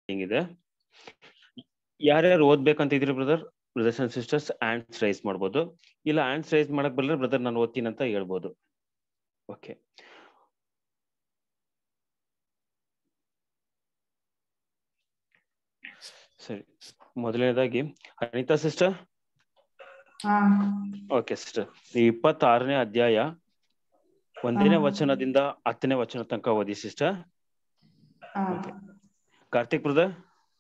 Meeting ಇದೆ ಯಾರ್ಯಾರು ಓದ್ಬೇಕಂತ ಇದ್ರಿ brother brothers and sisters hands raise ಮಾಡ್ಬೋದು ಇಲ್ಲ ಆನ್ಸ್ ರೈಸ್ ಮಾಡಕ್ ಬರಲಿಲ್ಲ ಬ್ರದರ್ ನಾನು ಓದ್ತೀನಿ ಅಂತ ಹೇಳ್ಬೋದು ಓಕೆ ಸರಿ ಮೊದಲನೇದಾಗಿ ಅನಿತಾ ಸಿಸ್ಟರ್ ಹಾ ಓಕೆ ಸಿಸ್ಟರ್ ಈ ಇಪ್ಪತ್ತಾರನೇ ಅಧ್ಯಾಯ ಒಂದನೇ ಹಾ. ವಚನದಿಂದ ಹತ್ತನೇ ವಚನ ತನಕ ಓದಿ ಸಿಸ್ಟರ್ ಹಾ Okay. ಕಾರ್ತಿಕ್ ಬ್ರದರ್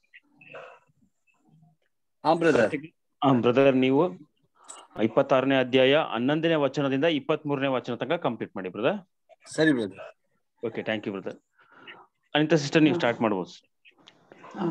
ಹಾ ಬ್ರದರ್ ಬ್ರದರ್ ನೀವು ಇಪ್ಪತ್ತಾರನೇ ಅಧ್ಯಾಯ ಹನ್ನೊಂದನೇ ವಚನದಿಂದ ಇಪ್ಪತ್ತ್ ಮೂರನೇ ವಚನ ತನಕ ಕಂಪ್ಲೀಟ್ ಮಾಡಿ ಬ್ರದರ್ ಸರಿ brother okay thank you brother Anita sister ನೀವು ಸ್ಟಾರ್ಟ್ ಮಾಡ್ಬೋದು ಹಾ.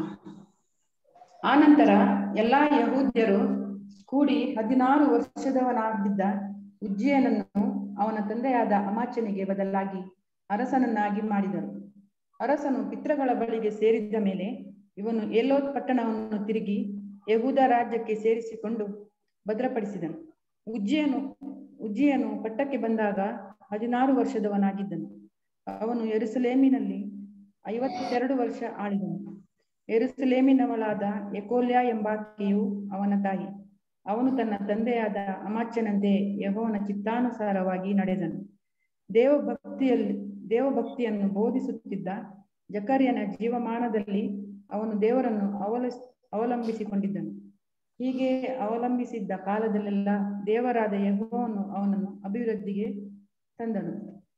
ಆನಂತರ ಎಲ್ಲಾ ಯಹೂದ್ಯರು ಕೂಡಿ ಹದಿನಾರು ವರ್ಷದವನಾಗಿದ್ದ ಉಜ್ಜೀಯನನ್ನು ಅವನ ತಂದೆಯಾದ ಅಮಾಚನಿಗೆ ಬದಲಾಗಿ ಅರಸನನ್ನಾಗಿ ಮಾಡಿದರು ಅರಸನು ಪಿತೃಗಳ ಬಳಿಗೆ ಸೇರಿದ ಮೇಲೆ ಇವನು ಏಲೋತ್ ಪಟ್ಟಣವನ್ನು ತಿರುಗಿ ಯಹೂದ ರಾಜ್ಯಕ್ಕೆ ಸೇರಿಸಿಕೊಂಡು ಭದ್ರಪಡಿಸಿದನು ಉಜ್ಜಿಯನು ಉಜ್ಜಿಯನು ಪಟ್ಟಕ್ಕೆ ಬಂದಾಗ ಹದಿನಾರು ವರ್ಷದವನಾಗಿದ್ದನು ಅವನು ಯೆರೂಸಲೇಮಿನಲ್ಲಿ ಐವತ್ತೆರಡು ವರ್ಷ ಆಳಿದನು ಯೆರೂಸಲೇಮಿನವಳಾದ ಎಕೋಲ್ಯ ಎಂಬಾಕೆಯು ಅವನ ತಾಯಿ ಅವನು ತನ್ನ ತಂದೆಯಾದ ಅಮಾಚ್ಯನಂತೆ ಯಹೋವನ ಚಿತ್ತಾನುಸಾರವಾಗಿ ನಡೆದನು ದೇವಭಕ್ತಿಯಲ್ಲಿ ದೇವಭಕ್ತಿಯನ್ನು ಬೋಧಿಸುತ್ತಿದ್ದ ಜಕರ್ಯನ ಜೀವಮಾನದಲ್ಲಿ ಅವನು ದೇವರನ್ನು ಅವಲಸ್ ಅವಲಂಬಿಸಿಕೊಂಡಿದ್ದನು ಹೀಗೆ ಅವಲಂಬಿಸಿದ್ದ ಕಾಲದಲ್ಲೆಲ್ಲ ದೇವರಾದ ಯಹೋವನು ಅವನನ್ನು ಅಭಿವೃದ್ಧಿಗೆ ತಂದನು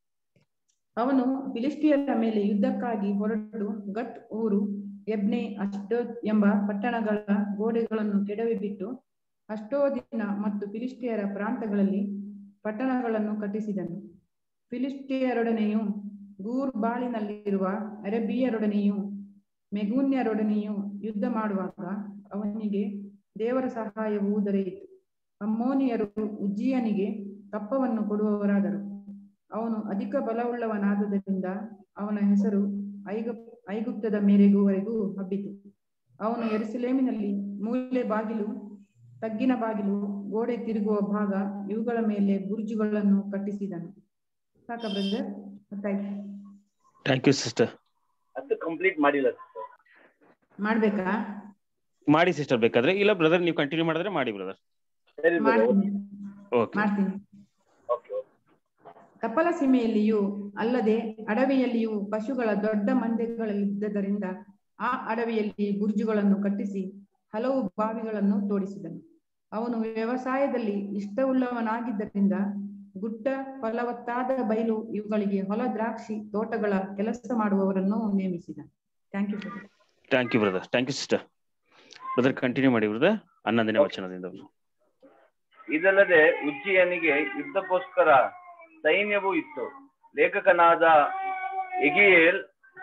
ಅವನು ಫಿಲಿಸ್ಟಿಯರ ಮೇಲೆ ಯುದ್ಧಕ್ಕಾಗಿ ಹೊರಟು ಗಟ್ ಊರು ಎಬ್ನೆ ಅಷ್ಟೋದ್ ಎಂಬ ಪಟ್ಟಣಗಳ ಗೋಡೆಗಳನ್ನು ಕೆಡವಿಬಿಟ್ಟು ಅಷ್ಟೋದಿನ ಮತ್ತು ಫಿಲಿಸ್ಟಿಯರ ಪ್ರಾಂತಗಳಲ್ಲಿ ಪಟ್ಟಣಗಳನ್ನು ಕಟ್ಟಿಸಿದನು ಫಿಲಿಸ್ಟಿಯರೊಡನೆಯೂ ಗೂರ್ ಬಾಳಿನಲ್ಲಿರುವ ಅರಬಿಯರೊಡನೆಯೂ ಮೆಗೂನ್ಯರೊಡನೆಯೂ ಯುದ್ಧ ಮಾಡುವಾಗ ಅವನಿಗೆ ದೇವರ ಸಹಾಯವು ದೊರೆಯಿತು ಅಮ್ಮೋನಿಯರು ಉಜ್ಜಿಯನಿಗೆ ಕಪ್ಪವನ್ನು ಕೊಡುವವರಾದರು ಅವನು ಅಧಿಕ ಬಲವುಳ್ಳವನಾದುದರಿಂದ ಅವನ ಹೆಸರು ಐಗ ಐಗುಪ್ತದ ಮೇರೆಗುವರೆಗೂ ಹಬ್ಬಿತು ಅವನು ಎರುಸಲೇಮಿನಲ್ಲಿ ಮೂಲೆ ಬಾಗಿಲು ತಗ್ಗಿನ ಬಾಗಿಲು ಗೋಡೆ ತಿರುಗುವ ಭಾಗ ಇವುಗಳ ಮೇಲೆ ಬುರ್ಜುಗಳನ್ನು ಕಟ್ಟಿಸಿದನು ಸಾಕ ಬ್ರದರ್ ಗೊತ್ತಾಯ್ತು ಥ್ಯಾಂಕ್ ಯು ಸಿಸ್ಟರ್ ಅದು ಕಂಪ್ಲೀಟ್ ಮಾಡಿಲ್ಲ ಮಾಡ್ಬೇಕಾ ಮಾಡಿ ಸಿಸ್ಟರ್ ಬೇಕಾದ್ರೆ ಇಲ್ಲ ಬ್ರದರ್ ನೀವು ಕಂಟಿನ್ಯೂ ಮಾಡಿದ್ರೆ ಮಾಡಿ ಬ್ರದರ್ ಸರಿ ಮಾಡ್ತೀನಿ ಓಕೆ ಮಾಡ್ತೀನಿ ಓಕೆ ಕಪ್ಪಲ ಸೀಮೆಯಲ್ಲಿಯೂ ಅಲ್ಲದೆ ಅಡವಿಯಲ್ಲಿಯೂ ಪಶುಗಳ ದೊಡ್ಡ ಮಂದೆಗಳಿದ್ದದರಿಂದ ಆ ಅಡವಿಯಲ್ಲಿ ಬುರ್ಜುಗಳನ್ನು ಕಟ್ಟಿಸಿ ಹಲವು ಬಾವಿಗಳನ್ನು ತೋಡಿಸಿದನು ಅವನು ವ್ಯವಸಾಯದಲ್ಲಿ ಇಷ್ಟವುಳ್ಳವನಾಗಿದ್ದರಿಂದ ಗುಡ್ಡ ಫಲವತ್ತಾದ ಬಯಲು ಇವುಗಳಿಗೆ ಹೊಲ ದ್ರಾಕ್ಷಿ ತೋಟಗಳ ಕೆಲಸ ಮಾಡುವವರನ್ನು ನೇಮಿಸಿದ thank you thank you brother thank you sister brother continue ಮಾಡಿ ಬ್ರದರ್ ಹನ್ನೊಂದನೇ ವಚನದಿಂದ ಇದಲ್ಲದೆ ಉಜ್ಜಿಯನಿಗೆ ಯುದ್ಧಕ್ಕೋಸ್ಕರ ಸೈನ್ಯವೂ ಇತ್ತು ಲೇಖಕನಾದ ಎಗಿಯೇಲ್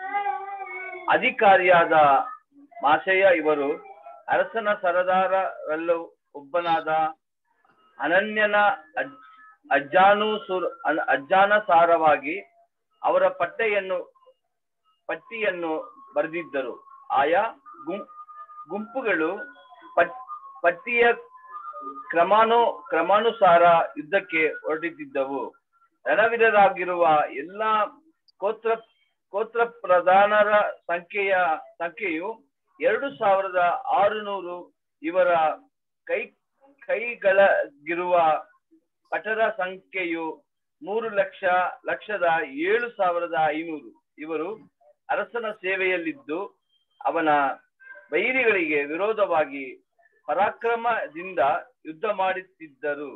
ಅಧಿಕಾರಿಯಾದ ಮಾಸಯ್ಯ ಇವರು ಅರಸನ ಸರದಾರರಲ್ಲೂ ಒಬ್ಬನಾದ ಅನನ್ಯನ ಅಜ್- ಅಜ್ಜಾನುಸುರ್ ಅನ್- ಅಜ್ಜಾನುಸಾರವಾಗಿ ಅವರ ಪಟ್ಟೆಯನ್ನು ಪಟ್ಟಿಯನ್ನು ಬರೆದಿದ್ದರು ಆಯಾ ಗುಂ ಗುಂಪುಗಳು ಪಟ್- ಪಟ್ಟಿಯ ಕ್ರಮಾನು ಕ್ರಮಾನುಸಾರ ಯುದ್ಧಕ್ಕೆ ಹೊರಟಿದ್ದವು ರಣವೀರರಾಗಿರುವ ಎಲ್ಲಾ ಕೋತ್ರ ಕೋತ್ರ ಪ್ರಧಾನರ ಸಂಖ್ಯೆಯ ಸಂಖ್ಯೆಯು ಎರಡು ಸಾವಿರದ ಆರುನೂರು ಇವರ ಕೈ ಕೈಗಳಗಿರುವ ಪಟರ ಸಂಖ್ಯೆಯು ಮೂರು ಲಕ್ಷ ಲಕ್ಷದ ಏಳು ಸಾವಿರದ ಐನೂರು ಇವರು ಅರಸನ ಸೇವೆಯಲ್ಲಿದ್ದು ಅವನ ವೈರಿಗಳಿಗೆ ವಿರೋಧವಾಗಿ ಪರಾಕ್ರಮದಿಂದ ಯುದ್ಧ ಮಾಡುತ್ತಿದ್ದರು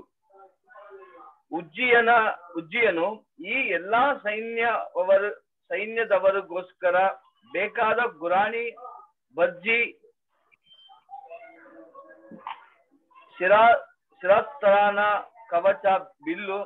ಉಜ್ಜಿಯನ ಉಜ್ಜಿಯನು ಈ ಎಲ್ಲಾ ಸೈನ್ಯವರ ಸೈನ್ಯದವರಿಗೋಸ್ಕರ ಬೇಕಾದ ಗುರಾಣಿ ಬರ್ಜಿ ಶಿರಾ ಶಿರಸ್ತ್ರಾನ ಕವಚ ಬಿಲ್ಲು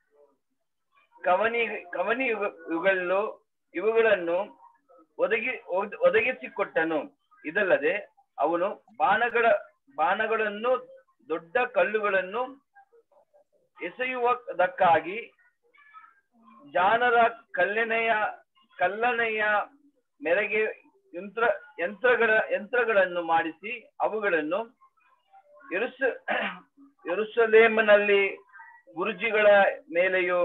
ಕವನಿ ಕವನಿ ಇವುಗಳು ಇವುಗಳನ್ನು ಒದಗಿ ಒದ್- ಒದಗಿಸಿಕೊಟ್ಟನು ಇದಲ್ಲದೆ ಅವನು ಬಾಣಗಳ ಬಾಣಗಳನ್ನು ದೊಡ್ಡ ಕಲ್ಲುಗಳನ್ನು ಎಸೆಯುವುದಕ್ಕಾಗಿ ಜಾನರ ಕಲ್ಲನೆಯ ಕಲ್ಲನೆಯ ಮೇರೆಗೆ ಯಂತ್ರ ಯಂತ್ರಗಳ ಯಂತ್ರಗಳನ್ನು ಮಾಡಿಸಿ ಅವುಗಳನ್ನು ಎರುಸ ಎರುಸಲೇಮನಲ್ಲಿ ಗುರುಜಿಗಳ ಮೇಲೆಯೂ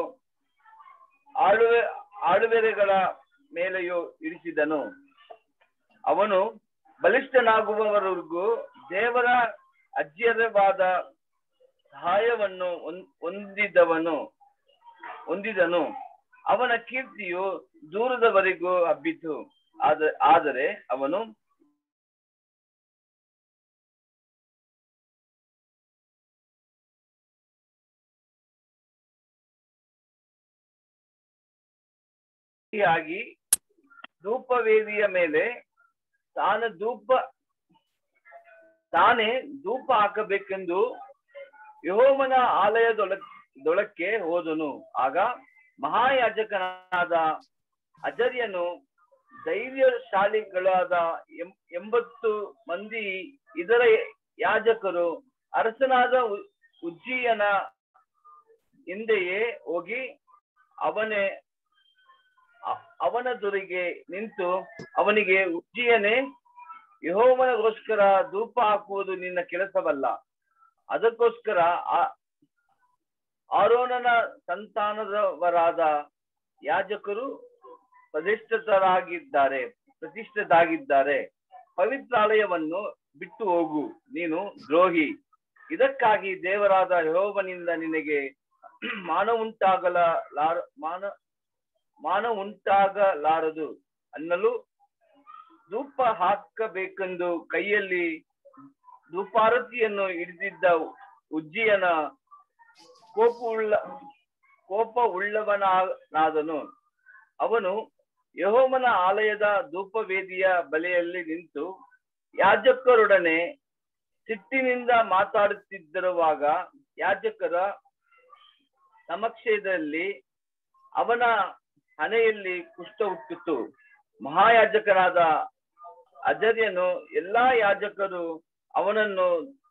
ಆಳುವೆ ಆಳುವೆರೆಗಳ ಮೇಲೆಯೂ ಇರಿಸಿದನು ಅವನು ಬಲಿಷ್ಠನಾಗುವವರೆಗೂ ದೇವರ ಅಜ್ಯರವಾದ ಸಹಾಯವನ್ನು ಹೊಂ- ಹೊಂದಿದವನು ಹೊಂದಿದನು ಅವನ ಕೀರ್ತಿಯು ದೂರದವರೆಗೂ ಹಬ್ಬಿತು ಆದ- ಆದರೆ ಅವನು ಆಗಿ ಧೂಪವೇದಿಯ ಮೇಲೆ ತಾನು ಧೂಪ ತಾನೇ ಧೂಪ ಹಾಕಬೇಕೆಂದು ಯಹೋವನ ಆಲಯದೊಳ ದೊಳಕ್ಕೆ ಹೋದನು ಆಗ ಮಹಾಯಾಜಕನಾದ ಅಜರ್ಯನು ಧೈರ್ಯಶಾಲಿಗಳಾದ ಎಂ- ಎಂಬತ್ತು ಮಂದಿ ಇದರ ಯಾಜಕರು ಅರಸನಾದ ಉ- ಉಜ್ಜೀಯನ ಹಿಂದೆಯೇ ಹೋಗಿ ಅವನೇ ಅ- ಅವನ ದುರಿಗೆ ನಿಂತು ಅವನಿಗೆ ಉಜ್ಜಿಯನೇ ಯಹೋವನಿಗೋಸ್ಕರ ಧೂಪ ಹಾಕುವುದು ನಿನ್ನ ಕೆಲಸವಲ್ಲ ಅದಕ್ಕೋಸ್ಕರ ಆ- ಆರೋನನ ಸಂತಾನದವರಾದ ಯಾಜಕರು ಪ್ರತಿಷ್ಠಿತರಾಗಿದ್ದಾರೆ ಪ್ರತಿಷ್ಠಿತರಾಗಿದ್ದಾರೆ ಪವಿತ್ರಾಲಯವನ್ನು ಬಿಟ್ಟು ಹೋಗು ನೀನು ದ್ರೋಹಿ ಇದಕ್ಕಾಗಿ ದೇವರಾದ ಯಹೋವನಿಂದ ನಿನಗೆ ಮಾನ ಉಂಟಾಗಲ ಮಾನ ಮಾನ ಉಂಟಾಗಲಾರದು ಅನ್ನಲು ಧೂಪ ಹಾಕಬೇಕೆಂದು ಕೈಯಲ್ಲಿ ಧೂಪಾರತಿಯನ್ನು ಹಿಡಿದಿದ್ದ ಉಜ್ಜಿಯನ ಕೋಪವುಳ್ಳ ಕೋಪ ಉಳ್ಳವನಾದನು ಅವನು ಯಹೋಮನ ಆಲಯದ ಧೂಪವೇದಿಯ ಬಲೆಯಲ್ಲಿ ನಿಂತು ಯಾಜಕರೊಡನೆ ಸಿಟ್ಟಿನಿಂದ ಮಾತಾಡುತ್ತಿದ್ದಿರುವಾಗ ಯಾಜಕರ ಸಮಕ್ಷದಲ್ಲಿ ಅವನ ಹಣೆಯಲ್ಲಿ ಕುಷ್ಠ ಹುಟ್ಟಿತು ಮಹಾಯಾಜಕನಾದ ಅಜರ್ಯನು ಎಲ್ಲಾ ಯಾಜಕರು ಅವನನ್ನು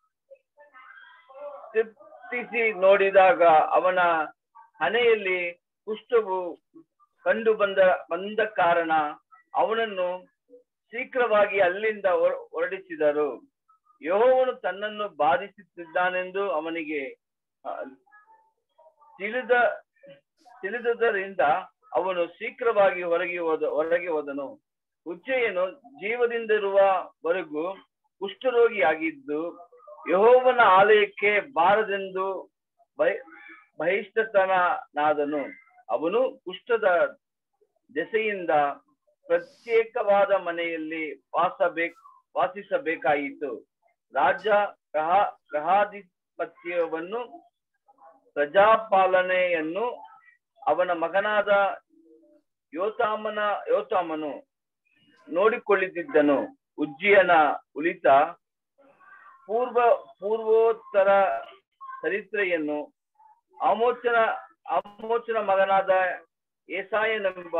ತೃಪ್ತಿಸಿ ನೋಡಿದಾಗ ಅವನ ಹಣೆಯಲ್ಲಿ ಕುಷ್ಠವು ಕಂಡು ಬಂದ ಬಂದ ಕಾರಣ ಅವನನ್ನು ಶೀಘ್ರವಾಗಿ ಅಲ್ಲಿಂದ ಹೊರ- ಹೊರಡಿಸಿದರು ಯೆಹೋವನು ತನ್ನನ್ನು ಬಾಧಿಸುತ್ತಿದ್ದಾನೆಂದು ಅವನಿಗೆ ಆ, ತಿಳಿದ ತಿಳಿದುದರಿಂದ ಅವನು ಶೀಘ್ರವಾಗಿ ಹೊರಗೆ ಹೋದ ಹೊರಗೆ ಹೋದನು ಉಜ್ಜೆಯನು ಜೀವದಿಂದಿರುವವರೆಗೂ ಕುಷ್ಠರೋಗಿಯಾಗಿದ್ದು ಯಹೋವನ ಆಲಯಕ್ಕೆ ಬಾರದೆಂದು ಬಯ ಬಹಿಷ್ಠತನಾದನು ಅವನು ಕುಷ್ಠದ ದೆಸೆಯಿಂದ ಪ್ರತ್ಯೇಕವಾದ ಮನೆಯಲ್ಲಿ ವಾಸಬೇಕ್ ವಾಸಿಸಬೇಕಾಯಿತು ರಾಜ ಗ್ರಹ ಗ್ರಹಾಧಿಪತ್ಯವನ್ನು ಪ್ರಜಾಪಾಲನೆಯನ್ನು ಅವನ ಮಗನಾದ ಯೋತಾಮನ ಯೋತಾಮನು ನೋಡಿಕೊಳ್ಳುತ್ತಿದ್ದನು ಉಜ್ಜಿಯನ ಉಳಿತ ಪೂರ್ವ ಪೂರ್ವೋತ್ತರ ಚರಿತ್ರೆಯನ್ನು ಆಮೋಚನ ಆಮೋಚನ ಮಗನಾದ ಏಸಾಯನೆಂಬ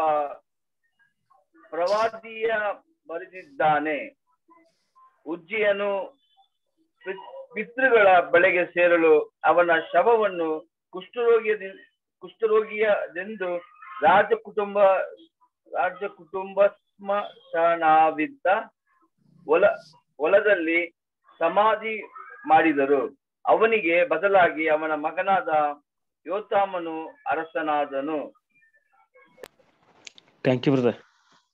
ಪ್ರವಾದಿಯ ಬರೆದಿದ್ದಾನೆ ಉಜ್ಜಿಯನು ಪಿ- ಪಿತೃಗಳ ಬಳೆಗೆ ಸೇರಲು ಅವನ ಶವವನ್ನು ಕುಷ್ಠರೋಗಿಯ ಕುಷ್ಠರೋಗಿಯದೆಂದು ರಾಜ ಕುಟುಂಬ ರಾಜ ಕುಟುಂಬ ಸ್ಮಶಾನವಿದ್ದ ಹೊಲ ಹೊಲದಲ್ಲಿ ಸಮಾಧಿ ಮಾಡಿದರು ಅವನಿಗೆ ಬದಲಾಗಿ ಅವನ ಮಗನಾದ ಯೋತಾಮನು ಅರಸನಾದನು ಥ್ಯಾಂಕ್ ಯು ಬ್ರದರ್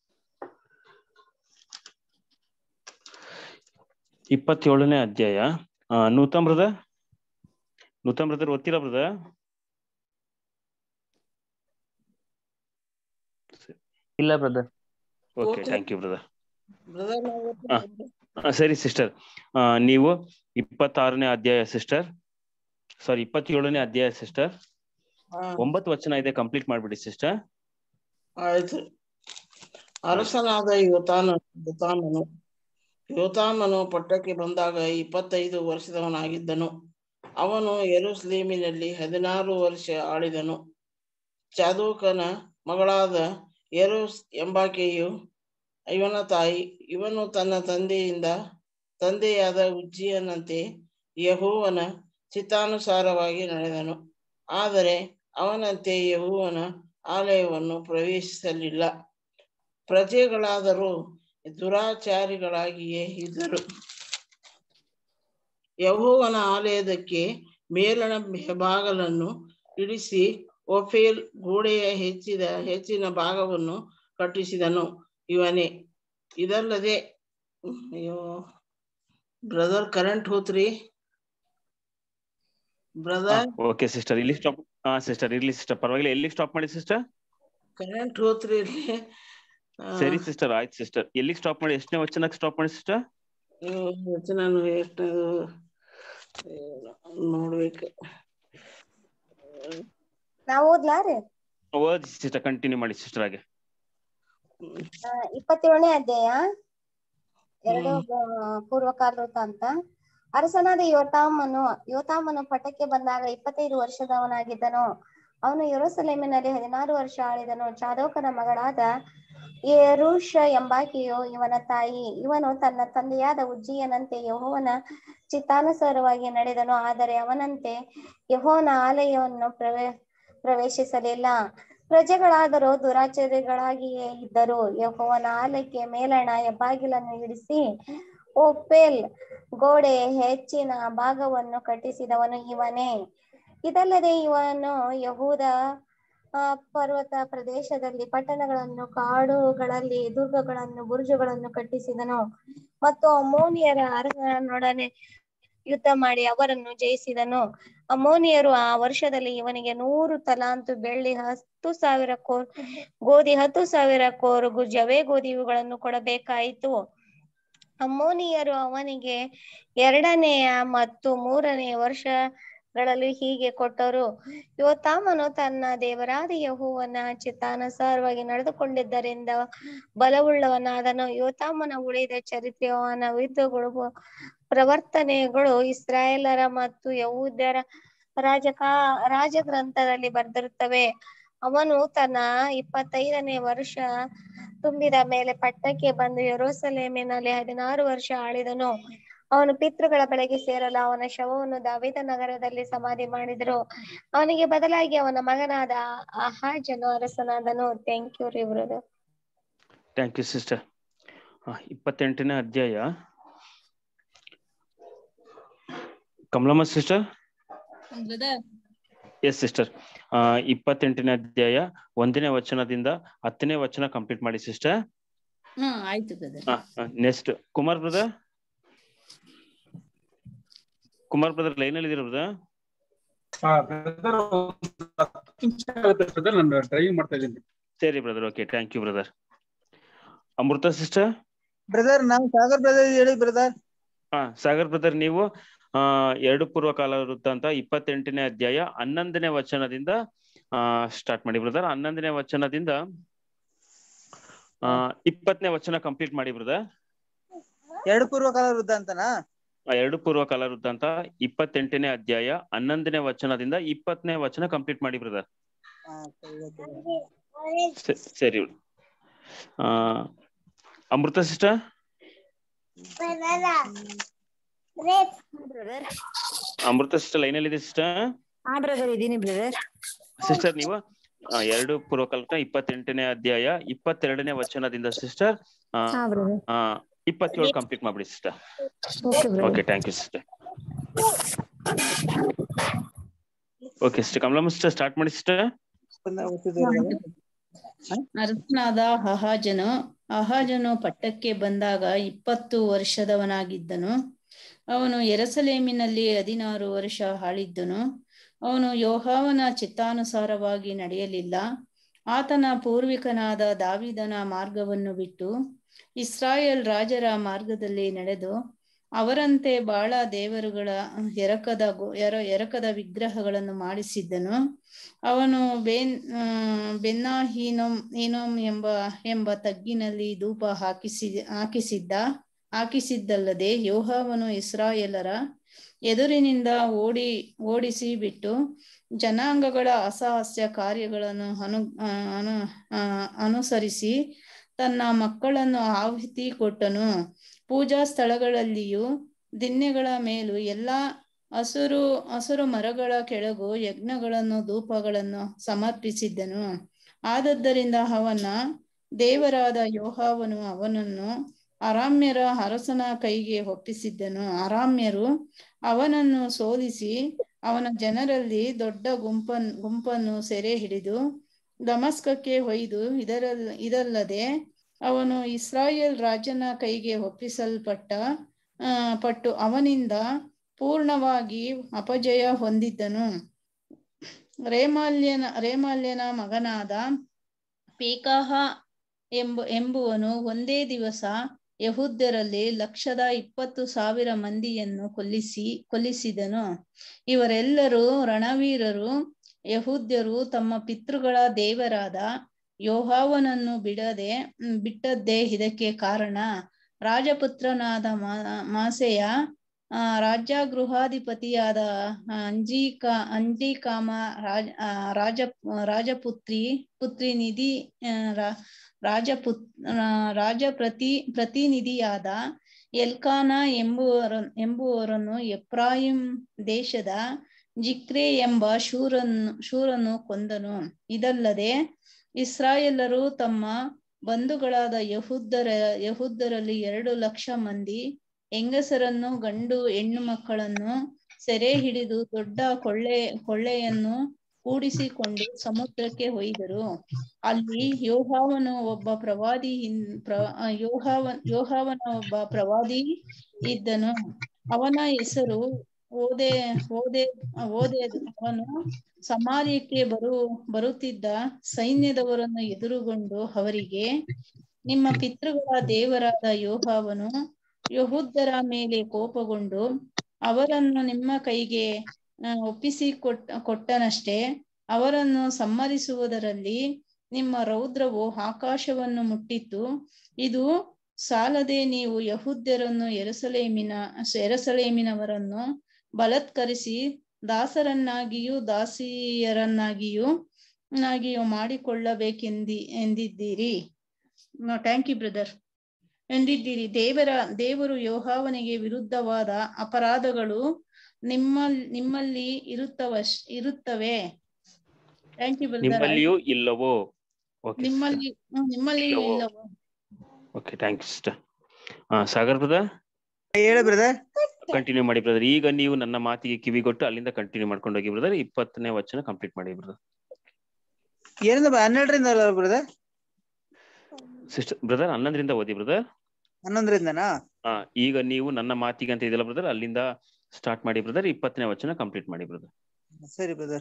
ಇಪ್ಪತ್ತೇಳನೇ ಅಧ್ಯಾಯ ಆ, ನೂತನ್ ಬ್ರದರ್ ನೂತನ್ ಬ್ರದರ್ ಓದ್ತೀರಾ ಬ್ರದರ್ ಇಲ್ಲ ಬ್ರದರ್ ಓಕೆ ಓದ್ತೀನಿ. ಥ್ಯಾಂಕ್ ಯು ಬ್ರದರ್ ಬ್ರದರ್ ನಾವು ಆ, ಸರಿ ಸಿಸ್ಟರ್ ನೀವು ಇಪ್ಪತ್ತಾರನೇ ಅಧ್ಯಾಯ ಸಿಸ್ಟರ್ ಸಾರಿ ಇಪ್ಪತ್ತೇಳನೇ ಅಧ್ಯಾಯ ಸಿಸ್ಟರ್ ಒಂಬತ್ತು ವಚನ ಇದೆ ಕಂಪ್ಲೀಟ್ ಮಾಡ್ಬಿಡಿ ಸಿಸ್ಟರ್ ಆಯ್ತು ಅರಸನಾದ ಯೋತಾನ ಯೋತಾಮನು ಯೋತಾಮನು ಪಟ್ಟಕ್ಕೆ ಬಂದಾಗ ಇಪ್ಪತ್ತೈದು ವರ್ಷದವನಾಗಿದ್ದನು ಅವನು ಯೆರೂಸಲೇಮಿನಲ್ಲಿ ಹದಿನಾರು ವರ್ಷ ಆಳಿದನು ಚಾದೋಕನ ಮಗಳಾದ ಯೆರೂಸ್ ಎಂಬಾಕೆಯು ಇವನ ತಾಯಿ ಇವನು ತನ್ನ ತಂದೆಯಿಂದ ತಂದೆಯಾದ ಉಜ್ಜಿಯನಂತೆ ಯಹೋವನ ಚಿತ್ತಾನುಸಾರವಾಗಿ ನಡೆದನು ಆದರೆ ಅವನಂತೆ ಯಹೋವನ ಆಲಯವನ್ನು ಪ್ರವೇಶಿಸಲಿಲ್ಲ ಪ್ರಜೆಗಳಾದರೂ ದುರಾಚಾರಿಗಳಾಗಿಯೇ ಇದ್ದರು ಯಹೋವನ ಆಲಯದಕ್ಕೆ ಮೇಲಣ ಹೆಬಾಗಲನ್ನು ಇಳಿಸಿ ಒಫೇಲ್ ಗೋಡೆಯ ಹೆಚ್ಚಿದ ಹೆಚ್ಚಿನ ಭಾಗವನ್ನು ಕಟ್ಟಿಸಿದನು ಇವನೇ ಇದಲ್ಲದೆ ಅಯ್ಯೋ ಬ್ರದರ್ ಕರೆಂಟ್ ಹೋತ್ರಿ ಬ್ರದರ್ ಓಕೆ ಸಿಸ್ಟರ್ ಇಲ್ಲಿ ಸ್ಟಾಪ್ ಹಾ ಸಿಸ್ಟರ್ ಇರ್ಲಿ ಸಿಸ್ಟರ್ ಪರವಾಗಿಲ್ಲ ಎಲ್ಲಿ ಸ್ಟಾಪ್ ಮಾಡಿ ಸಿಸ್ಟರ್ ಕರೆಂಟ್ ಹೋತ್ರಿ ಇಲ್ಲಿ ಆ, ಸರಿ ಸಿಸ್ಟರ್ ಆಯ್ತು ಸಿಸ್ಟರ್ ಎಲ್ಲಿ ಸ್ಟಾಪ್ ಮಾಡಿ ಎಷ್ಟನೇ ವಚನಕ್ಕೆ ಸ್ಟಾಪ್ ಮಾಡಿ ಸಿಸ್ಟರ್ ಅಯ್ಯೋ, ಇವತ್ತು ನಾನು ಎಷ್ಟು ನೋಡ್ಬೇಕು ನಾವ್ ಓದ್ಲಾ ರೀ ಓದಿ ಸಿಸ್ಟರ್ ಕಂಟಿನ್ಯೂ ಮಾಡಿ ಸಿಸ್ಟರ್ ಹಾಗೆ ಆ, ಇಪ್ಪತ್ತೇಳನೇ ಅಧ್ಯಾಯ ಎರಡು ಆ, ಪೂರ್ವಕಾಲ ವೃತ್ತ ಅಂತ ಅರಸನಾದ ಯೋತಾಮನು ಯೋತಾಮನು ಪಟ್ಟಕ್ಕೆ ಬಂದಾಗ ಇಪ್ಪತ್ತೈದು ವರ್ಷದವನಾಗಿದ್ದನು ಅವನು ಯೆರೂಸಲೇಮಿನಲ್ಲಿ ಹದಿನಾರು ವರ್ಷ ಆಳಿದನು ಚಾದೋಕನ ಮಗಳಾದ ಯೆರೂಷ ಎಂಬಾಕೆಯು ಇವನ ತಾಯಿ ಇವನು ತನ್ನ ತಂದೆಯಾದ ಉಜ್ಜಿಯನಂತೆ ಯೆಹೋವನ ಚಿತ್ತಾನುಸಾರವಾಗಿ ನಡೆದನು ಆದರೆ ಅವನಂತೆ ಯೆಹೋವನ ಆಲಯವನ್ನು ಪ್ರವೇ ಪ್ರವೇಶಿಸಲಿಲ್ಲ ಪ್ರಜೆಗಳಾದರೂ ದುರಾಚಾರಿಗಳಾಗಿಯೇ ಇದ್ದರು ಯೆಹೋವನ ಆಲಯಕ್ಕೆ ಮೇಲಣ ಹೆಬ್ಬಾಗಿಲನ್ನು ಇಡಿಸಿ ಓಪೇಲ್ ಗೋಡೆ ಹೆಚ್ಚಿನ ಭಾಗವನ್ನು ಕಟ್ಟಿಸಿದವನು ಇವನೇ ಇದಲ್ಲದೆ ಇವನು ಯಹೂದ ಆ, ಪರ್ವತ ಪ್ರದೇಶದಲ್ಲಿ ಪಟ್ಟಣಗಳನ್ನು ಕಾಡುಗಳಲ್ಲಿ ದುರ್ಗಗಳನ್ನು ಬುರುಜುಗಳನ್ನು ಕಟ್ಟಿಸಿದನು ಮತ್ತು ಅಮೋನಿಯರ ಅರಸನೊಡನೆ ಯುದ್ಧ ಮಾಡಿ ಅವರನ್ನು ಜಯಿಸಿದನು ಅಮೋನಿಯರು ಆ ವರ್ಷದಲ್ಲಿ ಇವನಿಗೆ ನೂರು ತಲಾಂತು ಬೆಳ್ಳಿ ಹತ್ತು ಸಾವಿರ ಕೋರ್ ಗೋಧಿ ಹತ್ತು ಸಾವಿರ ಕೋರು ಜವೆ ಗೋಧಿ ಇವುಗಳನ್ನು ಕೊಡಬೇಕಾಯಿತು ಅಮ್ಮೋನಿಯರು ಅವನಿಗೆ ಎರಡನೆಯ ಮತ್ತು ಮೂರನೆಯ ವರ್ಷಗಳಲ್ಲಿ ಹೀಗೆ ಕೊಟ್ಟರು ಯೋತಾಮನು ತನ್ನ ದೇವರಾದ ಯಹೋವನ ಚಿತ್ತಾನುಸಾರವಾಗಿ ನಡೆದುಕೊಂಡಿದ್ದರಿಂದ ಬಲವುಳ್ಳವನಾದನು ಯೋತಾಮನ ಉಳಿದ ಚರಿತ್ರೆಯು ಅವನ ಯುದ್ಧಗಳು ಪ್ರವರ್ತನೆಗಳು ಇಸ್ರಾಯೇಲರ ಮತ್ತು ಯಹೂದ್ಯರ ರಾಜಕಾ ರಾಜಗ್ರಂಥದಲ್ಲಿ ಬರೆದಿರುತ್ತವೆ ಅವನು ತನ್ನ ಇಪ್ಪತ್ತೈದನೇ ವರ್ಷ ತುಂಬಿದ ಮೇಲೆ ಪಟ್ಟಕ್ಕೆ ಬಂದು ಯೆರೂಸಲೇಮಿನಲ್ಲಿ ಹದಿನಾರು ವರ್ಷ ಆಳಿದನು ಅವನು ಪಿತೃಗಳ ಬಳಿಗೆ ಸೇರಲು ಅವನ ಶವವನ್ನು ದಾವಿದ ನಗರದಲ್ಲಿ ಸಮಾಧಿ ಮಾಡಿದರು ಅವನಿಗೆ ಬದಲಾಗಿ ಅವನ ಮಗನಾದ ಆಹಾಜನು ಅರಸನಾದನು ಥ್ಯಾಂಕ್ ಯು ರೀ ಬ್ರದರ್ ಥ್ಯಾಂಕ್ ಯು ಸಿಸ್ಟರ್ ಇಪ್ಪತ್ತೆಂಟನೇ ಅಧ್ಯಾಯ ಕಮಲಮ್ಮ ಸಿಸ್ಟರ್ ಎಸ್ ಸಿಸ್ಟರ್ ಇಪ್ಪತ್ತೆಂಟನೇ ಅಧ್ಯಾಯ ಒಂದನೇ ವಚನದಿಂದ ಹತ್ತನೇ ವಚನ ಕಂಪ್ಲೀಟ್ ಮಾಡಿ ಸಿಸ್ಟರ್ ಹಾ ಆಯ್ತು brother next Kumar brother Kumar brother line ಅಲ್ಲಿ ಇದೀರ ಬ್ರದರ್ ಬ್ರದರ್ ನಾನು ಡ್ರೈವಿಂಗ್ ಮಾಡ್ತಾ ಇದ್ದೀನಿ ಸರಿ brother okay thank you brother Amrita sister brother ನಾವು ಸಾಗರ್ ಬ್ರದರ್ ಹೇಳಿ ಬ್ರದರ್ ಹಾ ಸಾಗರ್ ಬ್ರದರ್ ನೀವು ಆ ಎರಡು ಪೂರ್ವ ಕಾಲ ವೃತ್ತ ಅಂತ ಇಪ್ಪತ್ತೆಂಟನೇ ಅಧ್ಯಾಯ ಹನ್ನೊಂದನೇ ವಚನದಿಂದ ಆ ಸ್ಟಾರ್ಟ್ ಮಾಡಿ ಬ್ರದರ್ ಹನ್ನೊಂದನೇ ವಚನದಿಂದ ಆ ಇಪ್ಪತ್ತನೇ ವಚನ ಕಂಪ್ಲೀಟ್ ಮಾಡಿ ಬ್ರದರ್ ಎರಡು ಪೂರ್ವ ಕಾಲ ವೃದ್ಧ ಅಂತನಾ ಆ ಎರಡು ಪೂರ್ವ ಕಾಲ ವೃತ್ತ ಅಂತ ಇಪ್ಪತ್ತೆಂಟನೇ ಅಧ್ಯಾಯ ಹನ್ನೊಂದನೇ ವಚನದಿಂದ ಇಪ್ಪತ್ತನೇ ವಚನ ಕಂಪ್ಲೀಟ್ ಮಾಡಿ ಬ್ರದರ್ ಹಾ, ಸರಿ, ಓಕೆ. ಸರಿ ಆ Amrita sister Amrita sister line ಅಲ್ಲಿ ಇದೆ ಸಿಸ್ಟರ್ ಹಾ ಬ್ರದರ್ ಇದೀನಿ ಬ್ರದರ್ ಸಿಸ್ಟರ್ ನೀವು ಆ, ಎರಡು ಪೂರ್ವಕಲ್ಪ ಇಪ್ಪತ್ತೆಂಟನೇ ಅಧ್ಯಾಯ ಇಪ್ಪತ್ತೆರಡನೇ ವಚನದಿಂದ ಸಿಸ್ಟರ್ ಹಾ ಬ್ರದರ್ ಇಪ್ಪತ್ತೇಳು ಕಂಪ್ಲೀಟ್ ಮಾಡ್ಬಿಡಿ sister okay brother okay thank you sister okay sister Kamalamma sister start ಮಾಡಿ ಸಿಸ್ಟರ್ ಪುನಃ ಓದ್ತಿದ್ದೀರಾ brother? ಅರಸನಾದ ಅಹಾಜನು ಅಹಾಜನು ಪಟ್ಟಕ್ಕೆ ಬಂದಾಗ ಇಪ್ಪತ್ತು ವರ್ಷದವನಾಗಿದ್ದನು ಅವನು ಎರಸಲೇಮಿನಲ್ಲಿ ಹದಿನಾರು ವರ್ಷ ಆಳಿದ್ದನು ಅವನು ಯೋಹಾವನ ಚಿತ್ತಾನುಸಾರವಾಗಿ ನಡೆಯಲಿಲ್ಲ ಆತನ ಪೂರ್ವಿಕನಾದ ದಾವಿದನ ಮಾರ್ಗವನ್ನು ಬಿಟ್ಟು ಇಸ್ರಾಯೇಲ್ ರಾಜರ ಮಾರ್ಗದಲ್ಲಿ ನಡೆದು ಅವರಂತೆ ಬಾಳ ದೇವರುಗಳ ಎರಕದ ಗೋ- ಎರ ಎರಕದ ವಿಗ್ರಹಗಳನ್ನು ಮಾಡಿಸಿದ್ದನು ಅವನು ಬೆನ್ ಆ, ಬೆನ್ನಾಹೀನೋಮ್ ಹೀನೋಮ್ ಎಂಬ ಎಂಬ ತಗ್ಗಿನಲ್ಲಿ ಧೂಪ ಹಾಕಿಸಿ ಹಾಕಿಸಿದ್ದ ಹಾಕಿಸಿದ್ದಲ್ಲದೆ ಯೋಹಾವನು ಇಸ್ರಾಯೇಲರ ಎದುರಿನಿಂದ ಓಡಿ ಓಡಿಸಿ ಬಿಟ್ಟು ಜನಾಂಗಗಳ ಅಸಹಸ್ಯ ಕಾರ್ಯಗಳನ್ನು ಅನು ಆ, ಅನು ಆ, ಅನುಸರಿಸಿ ತನ್ನ ಮಕ್ಕಳನ್ನು ಆಹುತಿ ಕೊಟ್ಟನು ಪೂಜಾ ಸ್ಥಳಗಳಲ್ಲಿಯೂ ದಿನ್ನೆಗಳ ಮೇಲೂ ಎಲ್ಲಾ ಹಸುರು ಹಸುರು ಮರಗಳ ಕೆಳಗೂ ಯಜ್ಞಗಳನ್ನು ಧೂಪಗಳನ್ನು ಸಮರ್ಪಿಸಿದ್ದನು ಆದದ್ದರಿಂದ ಅವನ ದೇವರಾದ ಯೋಹಾವನು ಅವನನ್ನು ಅರಾಮ್ಯರ ಅರಸನ ಕೈಗೆ ಒಪ್ಪಿಸಿದ್ದನು ಅರಾಮ್ಯರು ಅವನನ್ನು ಸೋಲಿಸಿ ಅವನ ಜನರಲ್ಲಿ ದೊಡ್ಡ ಗುಂಪನ್ ಗುಂಪನ್ನು ಸೆರೆ ಹಿಡಿದು ದಮಸ್ಕಕ್ಕೆ ಒಯ್ದು ಇದರಲ್ ಇದಲ್ಲದೆ ಅವನು ಇಸ್ರಾಯೇಲ್ ರಾಜನ ಕೈಗೆ ಒಪ್ಪಿಸಲ್ಪಟ್ಟ ಆ, ಪಟ್ಟು ಅವನಿಂದ ಪೂರ್ಣವಾಗಿ ಅಪಜಯ ಹೊಂದಿದ್ದನು ರೇಮಾಲ್ಯನ ರೇಮಾಲ್ಯನ ಮಗನಾದ ಪೇಕಾಹ ಎಂಬ ಎಂಬುವನು ಒಂದೇ ದಿವಸ ಯಹೂದ್ಯರಲ್ಲಿ ಲಕ್ಷದ ಇಪ್ಪತ್ತು ಸಾವಿರ ಮಂದಿಯನ್ನು ಕೊಲ್ಲಿಸಿ ಕೊಲ್ಲಿಸಿದನು ಇವರೆಲ್ಲರೂ ರಣವೀರರು ಯಹೂದ್ಯರು ತಮ್ಮ ಪಿತೃಗಳ ದೇವರಾದ ಯೋಹಾವನನ್ನು ಬಿಡದೆ ಮ್, ಬಿಟ್ಟದ್ದೇ ಇದಕ್ಕೆ ಕಾರಣ ರಾಜಪುತ್ರನಾದ ಮಾ- ಮಾಸೆಯ ಆ, ರಾಜ್ಯಗೃಹಾಧಿಪತಿಯಾದ ಅಂಜಿಕ ಅಂಜಿಕಾಮ ರಾಜ ಆ, ರಾಜ ರಾಜಪುತ್ರಿ ಪುತ್ರಿ ನಿಧಿ ಆ, ರಾ- ರಾಜಪುತ್ ಆ, ರಾಜಪ್ರತಿ ಪ್ರತಿನಿಧಿಯಾದ ಎಲ್ಕಾನ ಎಂಬುವರ ಎಂಬುವರನ್ನು ಎಫ್ರಾಯಿಂ ದೇಶದ ಜಿಕ್ರೆ ಎಂಬ ಶೂರನ್ನು ಶೂರನು ಕೊಂದನು ಇದಲ್ಲದೆ ಇಸ್ರಾಯೇಲರು ತಮ್ಮ ಬಂಧುಗಳಾದ ಯಹೂದರ ಯಹೂದರಲ್ಲಿ ಎರಡು ಲಕ್ಷ ಮಂದಿ ಹೆಂಗಸರನ್ನು ಗಂಡು ಹೆಣ್ಣು ಮಕ್ಕಳನ್ನು ಸೆರೆ ಹಿಡಿದು ದೊಡ್ಡ ಕೊಳ್ಳೆ ಕೊಳ್ಳೆಯನ್ನು ಕೂಡಿಸಿಕೊಂಡು ಸಮುದ್ರಕ್ಕೆ ಒಯ್ದರು ಅಲ್ಲಿ ಯೋಹಾವನು ಒಬ್ಬ ಪ್ರವಾದಿ ಹಿನ್- ಪ್ರ ಯೋಹಾವ ಯೋಹಾವನ ಒಬ್ಬ ಪ್ರವಾದಿ ಇದ್ದನು ಅವನ ಹೆಸರು ಓದೆ ಓದೆ ಓದೇದು ಅವನು ಸಮಾರ್ಯಕ್ಕೆ ಬರು ಬರುತ್ತಿದ್ದ ಸೈನ್ಯದವರನ್ನು ಎದುರುಗೊಂಡು ಅವರಿಗೆ ನಿಮ್ಮ ಪಿತೃಗಳ ದೇವರಾದ ಯೋಹಾವನು ಯಹೂದ್ಯರ ಮೇಲೆ ಕೋಪಗೊಂಡು ಅವರನ್ನು ನಿಮ್ಮ ಕೈಗೆ ಆ, ಒಪ್ಪಿಸಿ ಕೊಟ್ಟ ಕೊಟ್ಟನಷ್ಟೇ ಅವರನ್ನು ಸಮ್ಮರಿಸುವುದರಲ್ಲಿ ನಿಮ್ಮ ರೌದ್ರವು ಆಕಾಶವನ್ನು ಮುಟ್ಟಿತ್ತು ಇದು ಸಾಲದೆ ನೀವು ಯಹೂದ್ಯರನ್ನು ಎರುಸಲೇಮಿನ ಎರುಸಲೇಮಿನವರನ್ನು ಬಲತ್ಕರಿಸಿ ದಾಸರನ್ನಾಗಿಯೂ ದಾಸಿಯರನ್ನಾಗಿಯೂ ನಾಗಿಯೂ ಮಾಡಿಕೊಳ್ಳಬೇಕೆಂದಿ ಎಂದಿದ್ದೀರಿ ಥ್ಯಾಂಕ್ ಯು ಬ್ರದರ್ ಎಂದಿದ್ದೀರಿ ದೇವರ ದೇವರು ಯೋಹಾವನಿಗೆ ವಿರುದ್ಧವಾದ ಅಪರಾಧಗಳು ನಿಮ್ಮ ನಿಮ್ಮಲ್ಲಿ ಇರುತ್ತವ ಇರುತ್ತವೆ ಥ್ಯಾಂಕ್ ಯು ಬ್ರದರ್ ನಿಮ್ಮಲ್ಲಿಯೂ ಇಲ್ಲವೋ ಓಕೆ ನಿಮ್ಮಲ್ಲಿ ಹ್ಮ್, ನಿಮ್ಮಲ್ಲಿಯೂ ಇಲ್ಲವೋ? ಇಲ್ಲವೋ ಓಕೆ ಥ್ಯಾಂಕ್ಸ್ ಹಾ ಸಾಗರ್ ಬ್ರದರ್ ಹೇಳ ಬ್ರದರ್ ಕಂಟಿನ್ಯೂ ಮಾಡಿ ಬ್ರದರ್ ಈಗ ನೀವು ನನ್ನ ಮಾತಿಗೆ ಕಿವಿಗೊಟ್ಟು ಅಲ್ಲಿಂದ ಕಂಟಿನ್ಯೂ ಮಾಡ್ಕೊಂಡು ಹೋಗಿ ಬ್ರದರ್ ಇಪ್ಪತ್ತನೇ ವಚನ ಕಂಪ್ಲೀಟ್ ಮಾಡಿ ಬ್ರದರ್ ಏನಿಂದ ಹನ್ನೆರಡರಿಂದ ಅಲ್ಲ ಬ್ರದರ್ ಸಿಸ್ಟರ್ ಬ್ರದರ್ ಹನ್ನೊಂದರಿಂದ ಓದಿ ಬ್ರದರ್ ಹನ್ನೊಂದರಿಂದನಾ ಹಾ ಈಗ ನೀವು ನನ್ನ ಮಾತಿಗೆ ಅಂತ ಇದೆಯಲ್ಲ ಬ್ರದರ್ ಅಲ್ಲಿಂದ ಸ್ಟಾರ್ಟ್ ಮಾಡಿ ಬ್ರದರ್ ಇಪ್ಪತ್ತನೇ ವಚನ ಕಂಪ್ಲೀಟ್ ಮಾಡಿ ಬ್ರದರ್ ಸರಿ ಬ್ರದರ್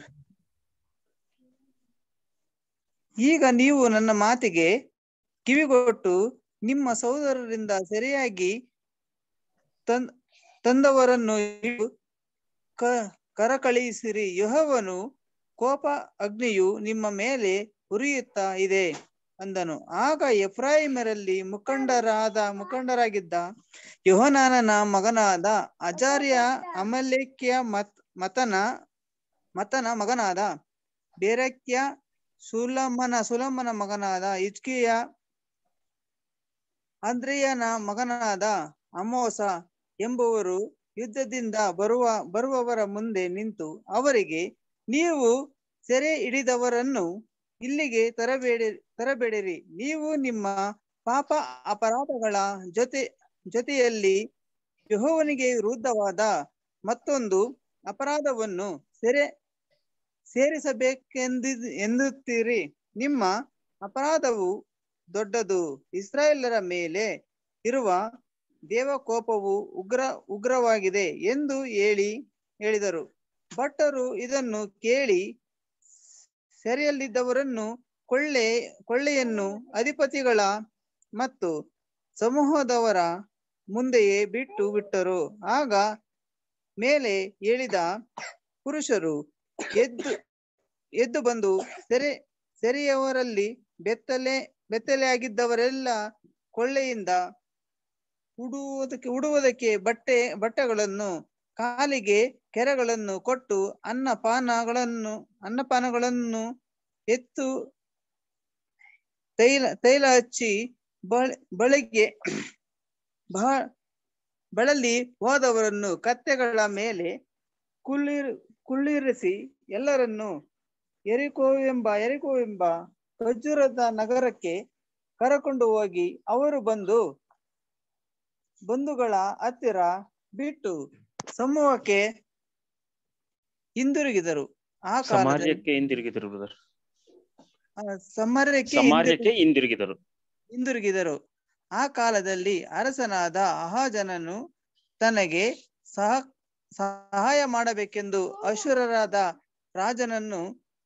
ಈಗ ನೀವು ನನ್ನ ಮಾತಿಗೆ ಕಿವಿಗೊಟ್ಟು ನಿಮ್ಮ ಸಹೋದರರಿಂದ ಸರಿಯಾಗಿ ತನ್ ತಂದವರನ್ನು ಕ- ಕರಕಳಿಸಿರಿ ಯೆಹೋವನು ಕೋಪ ಅಗ್ನಿಯು ನಿಮ್ಮ ಮೇಲೆ ಉರಿಯುತ್ತಾ ಇದೆ ಅಂದನು ಆಗ ಎಫ್ರಾಯಿಮರಲ್ಲಿ ಮುಖಂಡರಾದ ಮುಖಂಡರಾಗಿದ್ದ ಯೋಹನಾನನ ಮಗನಾದ ಅಜಾರ್ಯ ಅಮಲೇಕ್ಯ ಮತ್ ಮತನ ಮತನ ಮಗನಾದ ಬೇರಕ್ಯ ಸುಲಮನ ಸುಲಮನ ಮಗನಾದ ಇಚ್ಕಿಯ ಅಂದ್ರಿಯನ ಮಗನಾದ ಅಮೋಸ ಎಂಬುವರು ಯುದ್ಧದಿಂದ ಬರುವ ಬರುವವರ ಮುಂದೆ ನಿಂತು ಅವರಿಗೆ ನೀವು ಸೆರೆ ಹಿಡಿದವರನ್ನು ಇಲ್ಲಿಗೆ ತರಬೇಡಿ ತರಬೇಡಿರಿ ನೀವು ನಿಮ್ಮ ಪಾಪ ಅಪರಾಧಗಳ ಜೊತೆ ಜೊತೆಯಲ್ಲಿ ಯೆಹೋವನಿಗೆ ವಿರುದ್ಧವಾದ ಮತ್ತೊಂದು ಅಪರಾಧವನ್ನು ಸೆರೆ ಸೇರಿಸಬೇಕೆಂದಿ ಎಂದುತ್ತೀರಿ ನಿಮ್ಮ ಅಪರಾಧವು ದೊಡ್ಡದು ಇಸ್ರಾಯೇಲರ ಮೇಲೆ ಇರುವ ದೇವಕೋಪವು ಉಗ್ರ ಉಗ್ರವಾಗಿದೆ ಎಂದು ಹೇಳಿ ಹೇಳಿದರು ಭಟ್ಟರು ಇದನ್ನು ಕೇಳಿ ಸೆರೆಯಲ್ಲಿದ್ದವರನ್ನು ಕೊಳ್ಳೆ ಕೊಳ್ಳೆಯನ್ನು ಅಧಿಪತಿಗಳ ಮತ್ತು ಸಮೂಹದವರ ಮುಂದೆಯೇ ಬಿಟ್ಟು ಬಿಟ್ಟರು ಆಗ ಮೇಲೆ ಹೇಳಿದ ಪುರುಷರು ಎದ್ದು ಎದ್ದು ಬಂದು ಸೆರೆ ಸೆರೆಯವರಲ್ಲಿ ಬೆತ್ತಲೆ ಬೆತ್ತಲೆಯಾಗಿದ್ದವರೆಲ್ಲ ಕೊಳ್ಳೆಯಿಂದ ಉಡುವುದಕ್ಕೆ ಉಡುವುದಕ್ಕೆ ಬಟ್ಟೆ ಬಟ್ಟೆಗಳನ್ನು ಕಾಲಿಗೆ ಕೆರೆಗಳನ್ನು ಕೊಟ್ಟು ಅನ್ನಪಾನಗಳನ್ನು ಅನ್ನಪಾನಗಳನ್ನು ಎತ್ತು ತೈಲ ತೈಲ ಹಚ್ಚಿ ಬಳ ಬಳಿಗೆ ಬಹ ಬಳಲಿ ಹೋದವರನ್ನು ಕತ್ತೆಗಳ ಮೇಲೆ ಕುಳ್ಳಿರ್ ಕುಳ್ಳಿರಿಸಿ ಎಲ್ಲರನ್ನು ಎರಿಕೋ ಎಂಬ ಎರಿಕೋ ಎಂಬ ಖಜ್ಜೂರದ ನಗರಕ್ಕೆ ಕರಕೊಂಡು ಹೋಗಿ ಅವರು ಬಂದು ಬಂಧುಗಳ ಹತ್ತಿರ ಬಿಟ್ಟು ಸಮೂಹಕ್ಕೆ ಹಿಂದಿರುಗಿದರು ಆ ಕಾಲದಲ್ಲಿ ಸಮಾಜಕ್ಕೆ ಹಿಂದಿರುಗಿದರು ಬ್ರದರ್ ಆ, ಸಮಾರ್ಯಕ್ಕೆ ಸಮಾಜಕ್ಕೆ ಹಿಂದಿರುಗಿ- ಹಿಂದಿರುಗಿದರು ಹಿಂದಿರುಗಿದರು ಆ ಕಾಲದಲ್ಲಿ ಅರಸನಾದ ಅಹಾಜನನು ತನಗೆ ಸಹ ಸಹಾಯ ಮಾಡಬೇಕೆಂದು ಅಶುರರಾದ ರಾಜನನ್ನು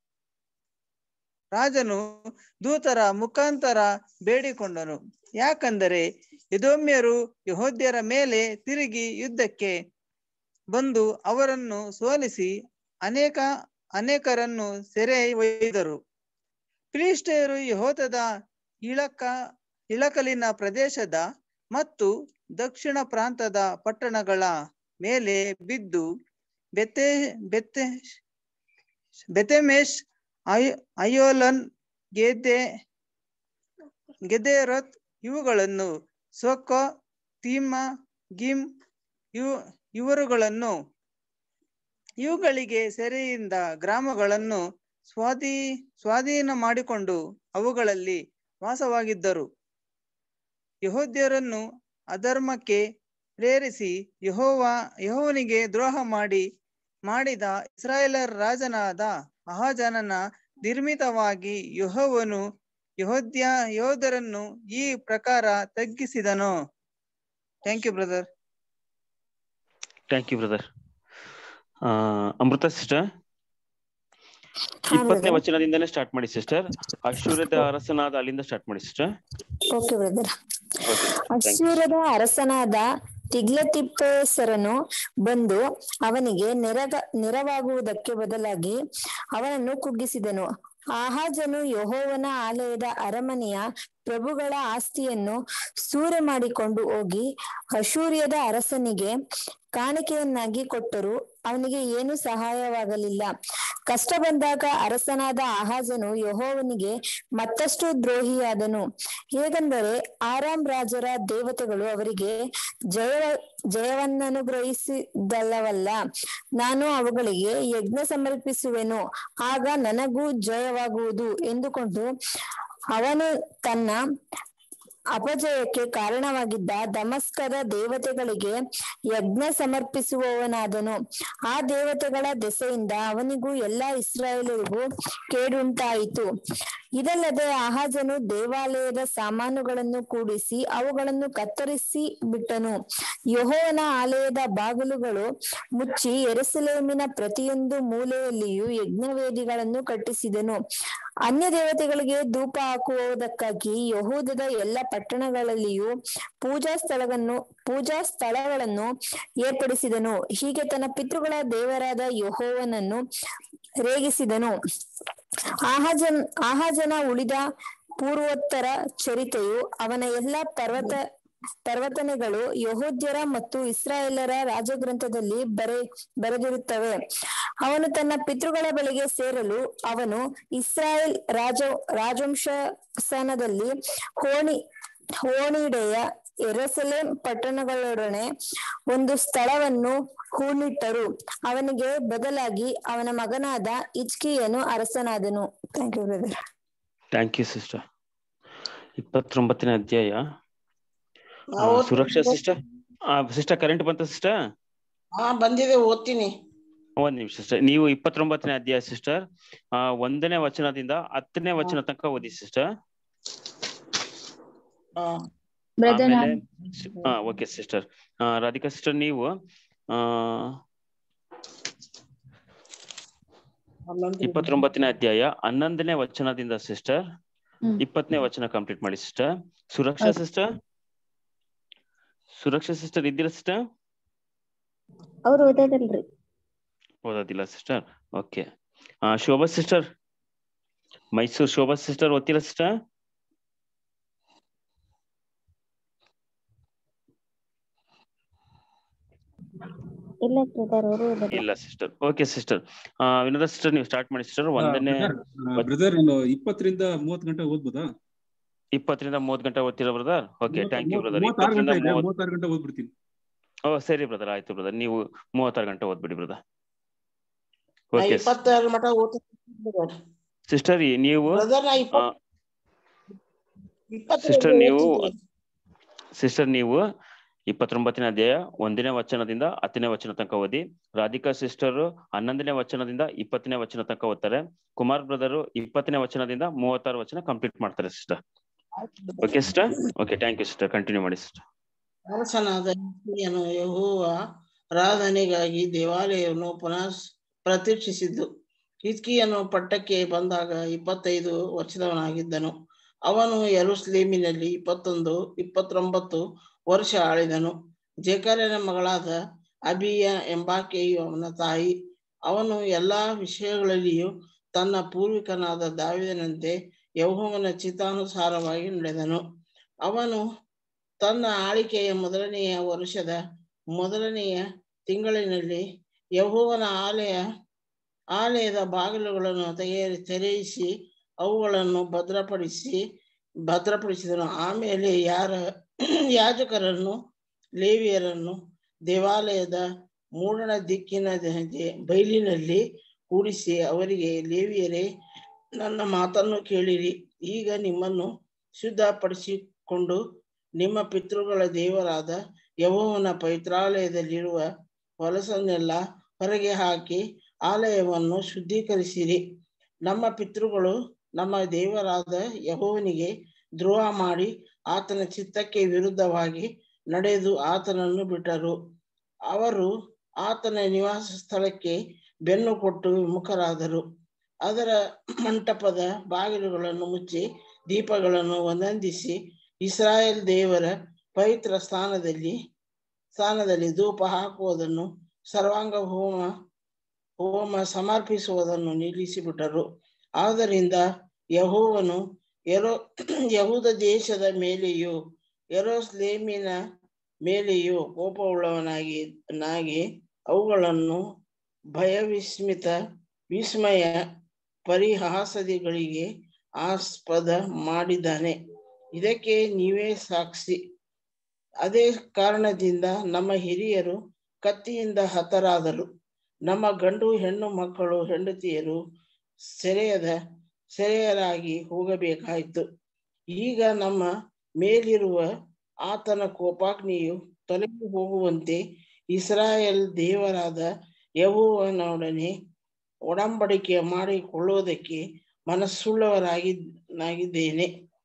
ರಾಜನು ದೂತರ ಮುಖಾಂತರ ಬೇಡಿಕೊಂಡನು ಯಾಕಂದರೆ ಎದೋಮ್ಯರು ಯಹೋದ್ಯರ ಮೇಲೆ ತಿರುಗಿ ಯುದ್ಧಕ್ಕೆ ಬಂದು ಅವರನ್ನು ಸೋಲಿಸಿ ಅನೇಕ ಅನೇಕರನ್ನು ಸೆರೆ ಒಯ್ದರು ಫಿಲಿಸ್ಟಿಯರು ಯಹೋದದ ಇಳಕ ಇಳಕಲಿನ ಪ್ರದೇಶದ ಮತ್ತು ದಕ್ಷಿಣ ಪ್ರಾಂತದ ಪಟ್ಟಣಗಳ ಮೇಲೆ ಬಿದ್ದು ಬೆತೆ ಬೆತೆ ಬೆತೆಮೇಶ್ ಅಯ್ ಅಯೋಲನ್ ಗೆದೆ ಗೆದೇರತ್ ಇವುಗಳನ್ನು ಸೊಕ್ಕ ತೀಮ ಗಿಮ್ ಇವು ಇವರುಗಳನ್ನು ಇವುಗಳಿಗೆ ಸೆರೆಯಿಂದ ಗ್ರಾಮಗಳನ್ನು ಸ್ವಾಧೀ ಸ್ವಾಧೀನ ಮಾಡಿಕೊಂಡು ಅವುಗಳಲ್ಲಿ ವಾಸವಾಗಿದ್ದರು ಯಹೋದ್ಯರನ್ನು ಅಧರ್ಮಕ್ಕೆ ಪ್ರೇರಿಸಿ ಯಹೋವ ಯಹೋವನಿಗೆ ದ್ರೋಹ ಮಾಡಿ ಮಾಡಿದ ಇಸ್ರಾಯೇಲರ ರಾಜನಾದ ಅಹಾಜನನ ನಿರ್ಮಿತವಾಗಿ ಯಹೋವನು ಯಹೋದ್ಯ ಯೋಧರನ್ನು ಈ ಪ್ರಕಾರ ತಗ್ಗಿಸಿದನು thank you brother thank you brother Amrita sister ಇಪ್ಪತ್ತನೇ ವಚನದಿಂದನೇ ಸ್ಟಾರ್ಟ್ ಮಾಡಿ ಸಿಸ್ಟರ್ ಅಶ್ವರ್ಯದ ಅರಸನಾದ ಅಲ್ಲಿಂದ ಸ್ಟಾರ್ಟ್ ಮಾಡಿ ಸಿಸ್ಟರ್ ಓಕೆ ಬ್ರದರ್ ಅಶ್ಶೂರದ ಅರಸನಾದ ತಿಗ್ಲತಿಪ್ಪೇಸರನು ಬಂದು ಅವನಿಗೆ ನೆರಗ ನೆರವಾಗುವುದಕ್ಕೆ ಬದಲಾಗಿ ಅವನನ್ನು ಕುಗ್ಗಿಸಿದನು ಆಹಾಜನು ಯಹೋವನ ಆಲಯದ ಅರಮನೆಯ ಪ್ರಭುಗಳ ಆಸ್ತಿಯನ್ನು ಸೂರೆ ಮಾಡಿಕೊಂಡು ಹೋಗಿ ಅಶೂರ್ಯದ ಅರಸನಿಗೆ ಕಾಣಿಕೆಯನ್ನಾಗಿ ಕೊಟ್ಟರು ಅವನಿಗೆ ಏನು ಸಹಾಯವಾಗಲಿಲ್ಲ ಕಷ್ಟ ಬಂದಾಗ ಅರಸನಾದ ಆಹಾಜನು ಯಹೋವನಿಗೆ ಮತ್ತಷ್ಟು ದ್ರೋಹಿಯಾದನು ಹೇಗೆಂದರೆ ಆರಾಮ್ ರಾಜರ ದೇವತೆಗಳು ಅವರಿಗೆ ಜಯ ಜಯವನ್ನನುಗ್ರಹಿಸಿದಲ್ಲವಲ್ಲ ನಾನು ಅವುಗಳಿಗೆ ಯಜ್ಞ ಸಮರ್ಪಿಸುವೆನು ಆಗ ನನಗೂ ಜಯವಾಗುವುದು ಎಂದುಕೊಂಡು ಅವನು ತನ್ನ ಅಪಜಯಕ್ಕೆ ಕಾರಣವಾಗಿದ್ದ ದಮಸ್ಕದ ದೇವತೆಗಳಿಗೆ ಯಜ್ಞ ಸಮರ್ಪಿಸುವವನಾದನು ಆ ದೇವತೆಗಳ ದೆಸೆಯಿಂದ ಅವನಿಗೂ ಎಲ್ಲಾ ಇಸ್ರಾಯೇಲರಿಗೂ ಕೇಡುಂಟಾಯಿತು ಇದಲ್ಲದೆ ಆಹಾಜನು ದೇವಾಲಯದ ಸಾಮಾನುಗಳನ್ನು ಕೂಡಿಸಿ ಅವುಗಳನ್ನು ಕತ್ತರಿಸಿ ಬಿಟ್ಟನು ಯಹೋವನ ಆಲಯದ ಬಾಗಿಲುಗಳು ಮುಚ್ಚಿ ಎರುಸಲೇಮಿನ ಪ್ರತಿಯೊಂದು ಮೂಲೆಯಲ್ಲಿಯೂ ಯಜ್ಞವೇದಿಗಳನ್ನು ಕಟ್ಟಿಸಿದನು ಅನ್ಯ ದೇವತೆಗಳಿಗೆ ಧೂಪ ಹಾಕುವುದಕ್ಕಾಗಿ ಯಹೂದದ ಎಲ್ಲ ಪಟ್ಟಣಗಳಲ್ಲಿಯೂ ಪೂಜಾ ಸ್ಥಳವನ್ನು ಪೂಜಾ ಸ್ಥಳಗಳನ್ನು ಏರ್ಪಡಿಸಿದನು ಹೀಗೆ ತನ್ನ ಪಿತೃಗಳ ದೇವರಾದ ಯಹೋವನನ್ನು ರೇಗಿಸಿದನು ಆಹಾಜನ್ ಆಹಾಜನ ಉಳಿದ ಪೂರ್ವೋತ್ತರ ಚರಿತೆಯು ಅವನ ಎಲ್ಲ ಪರ್ವತ ಪರ್ವತನೆಗಳು ಯಹೂದ್ಯರ ಮತ್ತು ಇಸ್ರಾಯೇಲರ ರಾಜಗ್ರಂಥದಲ್ಲಿ ಬರೆ ಬರೆದಿರುತ್ತವೆ ಅವನು ತನ್ನ ಪಿತೃಗಳ ಬಳಿಗೆ ಸೇರಲು ಅವನು ಇಸ್ರಾಯೇಲ್ ರಾಜ ರಾಜವಂಶಸ್ಥಾನದಲ್ಲಿ ಹೋಣಿ ಹೋಣಿಡೆಯ ಎರುಸಲೇಮ್ ಪಟ್ಟಣಗಳೊಡನೆ ಒಂದು ಸ್ಥಳವನ್ನು ಹೂಣಿಟ್ಟರು ಅವನಿಗೆ ಬದಲಾಗಿ ಅವನ ಮಗನಾದ ಇಚ್ಕಿಯನು ಅರಸನಾದನು thank you brother thank you sister ಇಪ್ಪತ್ತೊಂಬತ್ತನೇ ಅಧ್ಯಾಯ ಆ, ನಾ ಓದ್ತೀನಿ ಸುರಕ್ಷಾ ಸಿಸ್ಟರ್ ಸಿಸ್ಟರ್ ಕರೆಂಟ್ ಬಂತ ಸಿಸ್ಟರ್ ಹಾ ಬಂದಿದೆ ಓದ್ತೀನಿ ಒಂದ್ ನಿಮಿಷ ಸಿಸ್ಟರ್ ನೀವು ಇಪ್ಪತ್ತೊಂಬತ್ತನೇ ಅಧ್ಯಾಯ ಸಿಸ್ಟರ್ ಆ ಒಂದನೇ ವಚನದಿಂದ ಹತ್ತನೇ ವಚನ ತನಕ ಓದಿ ಸಿಸ್ಟರ್ ಹಾ ಬ್ರದರ್ ಆಮೇಲೆ ಹಾ ಓಕೆ ಸಿಸ್ಟರ್ ರಾಧಿಕಾ ಸಿಸ್ಟರ್ ನೀವು ಆ ಹನ್ನೊಂದು ಇಪ್ಪತ್ತೊಂಬತ್ತನೇ ಅಧ್ಯಾಯ ಹನ್ನೊಂದನೇ ವಚನದಿಂದ ಸಿಸ್ಟರ್ ಹ್ಮ್. ಇಪ್ಪತ್ತನೇ ವಚನ ಕಂಪ್ಲೀಟ್ ಮಾಡಿ ಸಿಸ್ಟರ್ ಸುರಕ್ಷಾ ಆಯ್ತು. ಸಿಸ್ಟರ್ ಸುರಕ್ಷಾ ಸಿಸ್ಟರ್ ಇದ್ದೀರಾ ಸಿಸ್ಟರ್ ಅವ್ರು ಓದೋದಲ್ರಿ ಓದೋದಿಲ್ಲ sister okay Shobha sister Mysuru Shobha sister ಓದ್ತಿಲ್ಲ ಸಿಸ್ಟರ್ ಇಲ್ಲ ಬ್ರದರ್ ಅವರು ಓದೋದಿಲ್ಲ ಇಲ್ಲ sister okay sister Vinoda sister ನೀವು ಸ್ಟಾರ್ಟ್ ಮಾಡಿ ಸಿಸ್ಟರ್ ಒಂದನೇ ಬ್ರದರ್ ನಾನು ಇಪ್ಪತ್ತರಿಂದ ಮೂವತ್ತು ಗಂಟೆ ಓದ್ಬೋದಾ ಇಪ್ಪತ್ತರಿಂದ ಮೂವತ್ತು ಗಂಟೆ ಓದ್ತಿರೋ brother okay thank you brother ಮೂವತ್ತಾರು ಇಪ್ಪತ್ತರಿಂದ ಗಂಟೆ ಇದೆ ಮೂವತ್ತು ಮೂವತ್ತಾರು ಗಂಟೆ ಓದ್ಬಿಡ್ತೀನಿ ಓ ಸರಿ ಬ್ರದರ್ ಆಯ್ತು ಬ್ರದರ್ ನೀವು ಮೂವತ್ತಾರು ಗಂಟೆ ಓದ್ಬಿಡಿ ಬ್ರದರ್ ನಾ ಓಕೆ ಇಪ್ಪತ್ತಾರು ಮಟ ಓದ್ತೀನಿ ಸಿಸ್ಟರ್ ನೀವು ಬ್ರದರ್ ನಾ ಇಪ್ಪತ್ ಸಿಸ್ಟರ್ ಇಪ್ಪತ್ತರಲ್ಲಿ ನೀವು ಓದ್ತಿದ್ದೆ. ಸಿಸ್ಟರ್ ನೀವು ಇಪ್ಪತ್ತೊಂಬತ್ತನೇ ಅಧ್ಯಾಯ ಒಂದನೇ ವಚನದಿಂದ ಹತ್ತನೇ ವಚನ ತನಕ ಓದಿ ರಾಧಿಕಾ ಸಿಸ್ಟರ್ ಹನ್ನೊಂದನೇ ವಚನದಿಂದ ಇಪ್ಪತ್ತನೇ ವಚನ ತನಕ ಓದ್ತಾರೆ ಕುಮಾರ್ ಬ್ರದರ್ ಇಪ್ಪತ್ತನೇ ವಚನದಿಂದ ಮೂವತ್ತಾರು ವಚನ ಕಂಪ್ಲೀಟ್ ಮಾಡ್ತಾರೆ sister okay sister okay thank you sister continue ಮಾಡಿ ಸಿಸ್ಟರ್ ಅರಸನಾದ ಹಿಜ್ಕೀಯನು ಯೆಹೋವ ಆರಾಧನೆಗಾಗಿ ದೇವಾಲಯವನ್ನು ಪುನಃ ಪ್ರತಿಷ್ಠಿಸಿದ್ದು ಹಿಜ್ಕೀಯನು ಪಟ್ಟಕ್ಕೆ ಬಂದಾಗ ಇಪ್ಪತ್ತೈದು ವರ್ಷದವನಾಗಿದ್ದನು ಅವನು ಯೆರೂಸಲೇಮಿನಲ್ಲಿ ಇಪ್ಪತ್ತೊಂದು ಇಪ್ಪತ್ತೊಂಬತ್ತು ವರ್ಷ ಆಳಿದನು ಜೇಕರನ ಮಗಳಾದ ಅಬಿಯ ಎಂಬಾಕೆಯು ಅವನ ತಾಯಿ ಅವನು ಎಲ್ಲಾ ವಿಷಯಗಳಲ್ಲಿಯೂ ತನ್ನ ಪೂರ್ವಿಕನಾದ ದಾವಿದನಂತೆ ಯೆಹೋವನ ಚಿತ್ತಾನುಸಾರವಾಗಿ ನಡೆದನು ಅವನು ತನ್ನ ಆಳಿಕೆಯ ಮೊದಲನೆಯ ವರ್ಷದ ಮೊದಲನೆಯ ತಿಂಗಳಿನಲ್ಲಿ ಯಹೋವನ ಆಲಯ ಆಲಯದ ಬಾಗಿಲುಗಳನ್ನು ತೆಗೆಯ ತೆರೆಯಿಸಿ ಅವುಗಳನ್ನು ಭದ್ರಪಡಿಸಿ ಭದ್ರಪಡಿಸಿದನು ಆಮೇಲೆ ಯಾರ ಯಾಜಕರನ್ನು ಲೇವಿಯರನ್ನು ದೇವಾಲಯದ ಮೂಡಣ ದಿಕ್ಕಿನ ದೆ- ದೆ- ಬೈಲಿನಲ್ಲಿ ಕೂಡಿಸಿ ಅವರಿಗೆ ಲೇವಿಯರೇ ನನ್ನ ಮಾತನ್ನು ಕೇಳಿರಿ ಈಗ ನಿಮ್ಮನ್ನು ಶುದ್ಧಪಡಿಸಿಕೊಂಡು ನಿಮ್ಮ ಪಿತೃಗಳ ದೇವರಾದ ಯಹೋವನ ಪವಿತ್ರಾಲಯದಲ್ಲಿರುವ ಹೊಲಸನ್ನೆಲ್ಲ ಹೊರಗೆ ಹಾಕಿ ಆಲಯವನ್ನು ಶುದ್ಧೀಕರಿಸಿರಿ ನಮ್ಮ ಪಿತೃಗಳು ನಮ್ಮ ದೇವರಾದ ಯಹೋವನಿಗೆ ದ್ರೋಹ ಮಾಡಿ ಆತನ ಚಿತ್ತಕ್ಕೆ ವಿರುದ್ಧವಾಗಿ ನಡೆದು ಆತನನ್ನು ಬಿಟ್ಟರು ಅವರು ಆತನ ನಿವಾಸ ಸ್ಥಳಕ್ಕೆ ಬೆನ್ನು ಕೊಟ್ಟು ವಿಮುಖರಾದರು ಅದರ ಮಂಟಪದ ಬಾಗಿಲುಗಳನ್ನು ಮುಚ್ಚಿ ದೀಪಗಳನ್ನು ಒಂದೊಂದಿಸಿ ಇಸ್ರಾಯೇಲ್ ದೇವರ ಪವಿತ್ರ ಸ್ಥಾನದಲ್ಲಿ ಸ್ಥಾನದಲ್ಲಿ ಧೂಪ ಹಾಕುವುದನ್ನು ಸರ್ವಾಂಗ ಹೋಮ ಹೋಮ ಸಮರ್ಪಿಸುವುದನ್ನು ನಿಲ್ಲಿಸಿಬಿಟ್ಟರು ಆದ್ದರಿಂದ ಯಹೋವನು ಎರೋ ಯಹೂದ ದೇಶದ ಮೇಲೆಯೂ ಯೆರೂಸಲೇಮಿನ ಮೇಲೆಯೂ ಕೋಪವುಳ್ಳವನಾಗಿ ನಾಗಿ ಅವುಗಳನ್ನು ಭಯವಿಸ್ಮಿತ ವಿಸ್ಮಯ ಪರಿಹಾಸದಿಗಳಿಗೆ ಆಸ್ಪದ ಮಾಡಿದ್ದಾನೆ ಇದಕ್ಕೆ ನೀವೇ ಸಾಕ್ಷಿ ಅದೇ ಕಾರಣದಿಂದ ನಮ್ಮ ಹಿರಿಯರು ಕತ್ತಿಯಿಂದ ಹತರಾದರು ನಮ್ಮ ಗಂಡು ಹೆಣ್ಣು ಮಕ್ಕಳು ಹೆಂಡತಿಯರು ಸೆರೆಯದ ಸೆರೆಯರಾಗಿ ಹೋಗಬೇಕಾಯಿತು ಈಗ ನಮ್ಮ ಮೇಲಿರುವ ಆತನ ಕೋಪಾಗ್ನಿಯು ತೊಲಗಿ ಹೋಗುವಂತೆ ಇಸ್ರಾಯೇಲ್ ದೇವರಾದ ಯಹೋವನೊಡನೆ ಒಡಂಬಡಿಕೆ ಮಾಡಿಕೊಳ್ಳುವುದಕ್ಕೆ ಮನಸ್ಸುಳ್ಳವರಾಗಿ ನಾಗಿದ್ದೇನೆ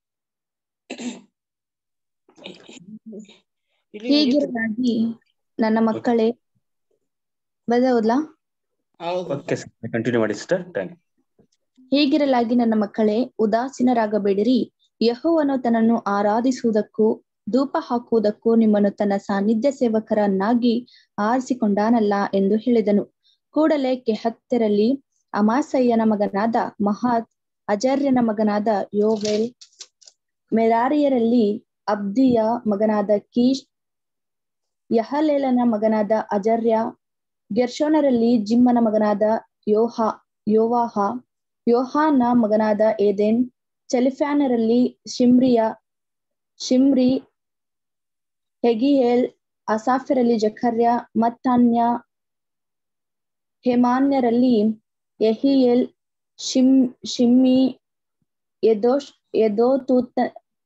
ಇಲ್ಲಿ ಮುಗಿತು. ಹೀಗಿರಲಾಗಿ ನನ್ನ ಮಕ್ಕಳೇ ಬದೌದ್ಲಾ ಹೌದು ಓಕೆ ಕಂಟಿನ್ಯೂ ಮಾಡಿ ಸಿಸ್ಟರ್ ಥ್ಯಾಂಕ್ ಯು ಹೀಗಿರಲಾಗಿ ನನ್ನ ಮಕ್ಕಳೇ ಉದಾಸೀನರಾಗಬೇಡಿರಿ ಯೆಹೋವನು ತನ್ನನ್ನು ಆರಾಧಿಸುವುದಕ್ಕೂ ಧೂಪ ಹಾಕುವುದಕ್ಕೂ ನಿಮ್ಮನ್ನು ತನ್ನ ಸಾನ್ನಿಧ್ಯ ಸೇವಕರನ್ನಾಗಿ ಆರಿಸಿಕೊಂಡಾನಲ್ಲ ಎಂದು ಹೇಳಿದನು ಕೂಡಲೇ ಕೆಹತ್ತೆರಲ್ಲಿ ಅಮಾಸಯ್ಯನ ಮಗನಾದ ಮಹಾತ್ ಅಜರ್ಯನ ಮಗನಾದ ಯೋವೆಲ್ ಮೆರಾರಿಯರಲ್ಲಿ ಅಬ್ದಿಯ ಮಗನಾದ ಕೀಶ್ ಯಹಲೇಲನ ಮಗನಾದ ಅಜರ್ಯ ಗೆರ್ಶೋನರಲ್ಲಿ ಜಿಮ್ಮನ ಮಗನಾದ ಯೋಹ ಯೋವಾಹ ಯೋಹಾನ ಮಗನಾದ ಏದೆನ್ ಚೆಲಿಫ್ಯಾನರಲ್ಲಿ ಶಿಮ್ರಿಯ ಶಿಮ್ರಿ ಹೆಗಿಯೇಲ್ ಅಸಾಫರಲ್ಲಿ ಜಖರ್ಯ ಮತ್ತಾನ್ಯ ಹೇಮಾನ್ಯರಲ್ಲಿ ಯಹಿಯೇಲ್ ಶಿಮ್ ಶಿಮ್ಮಿ ಎದೋಶ್ ಎದೋತೂತ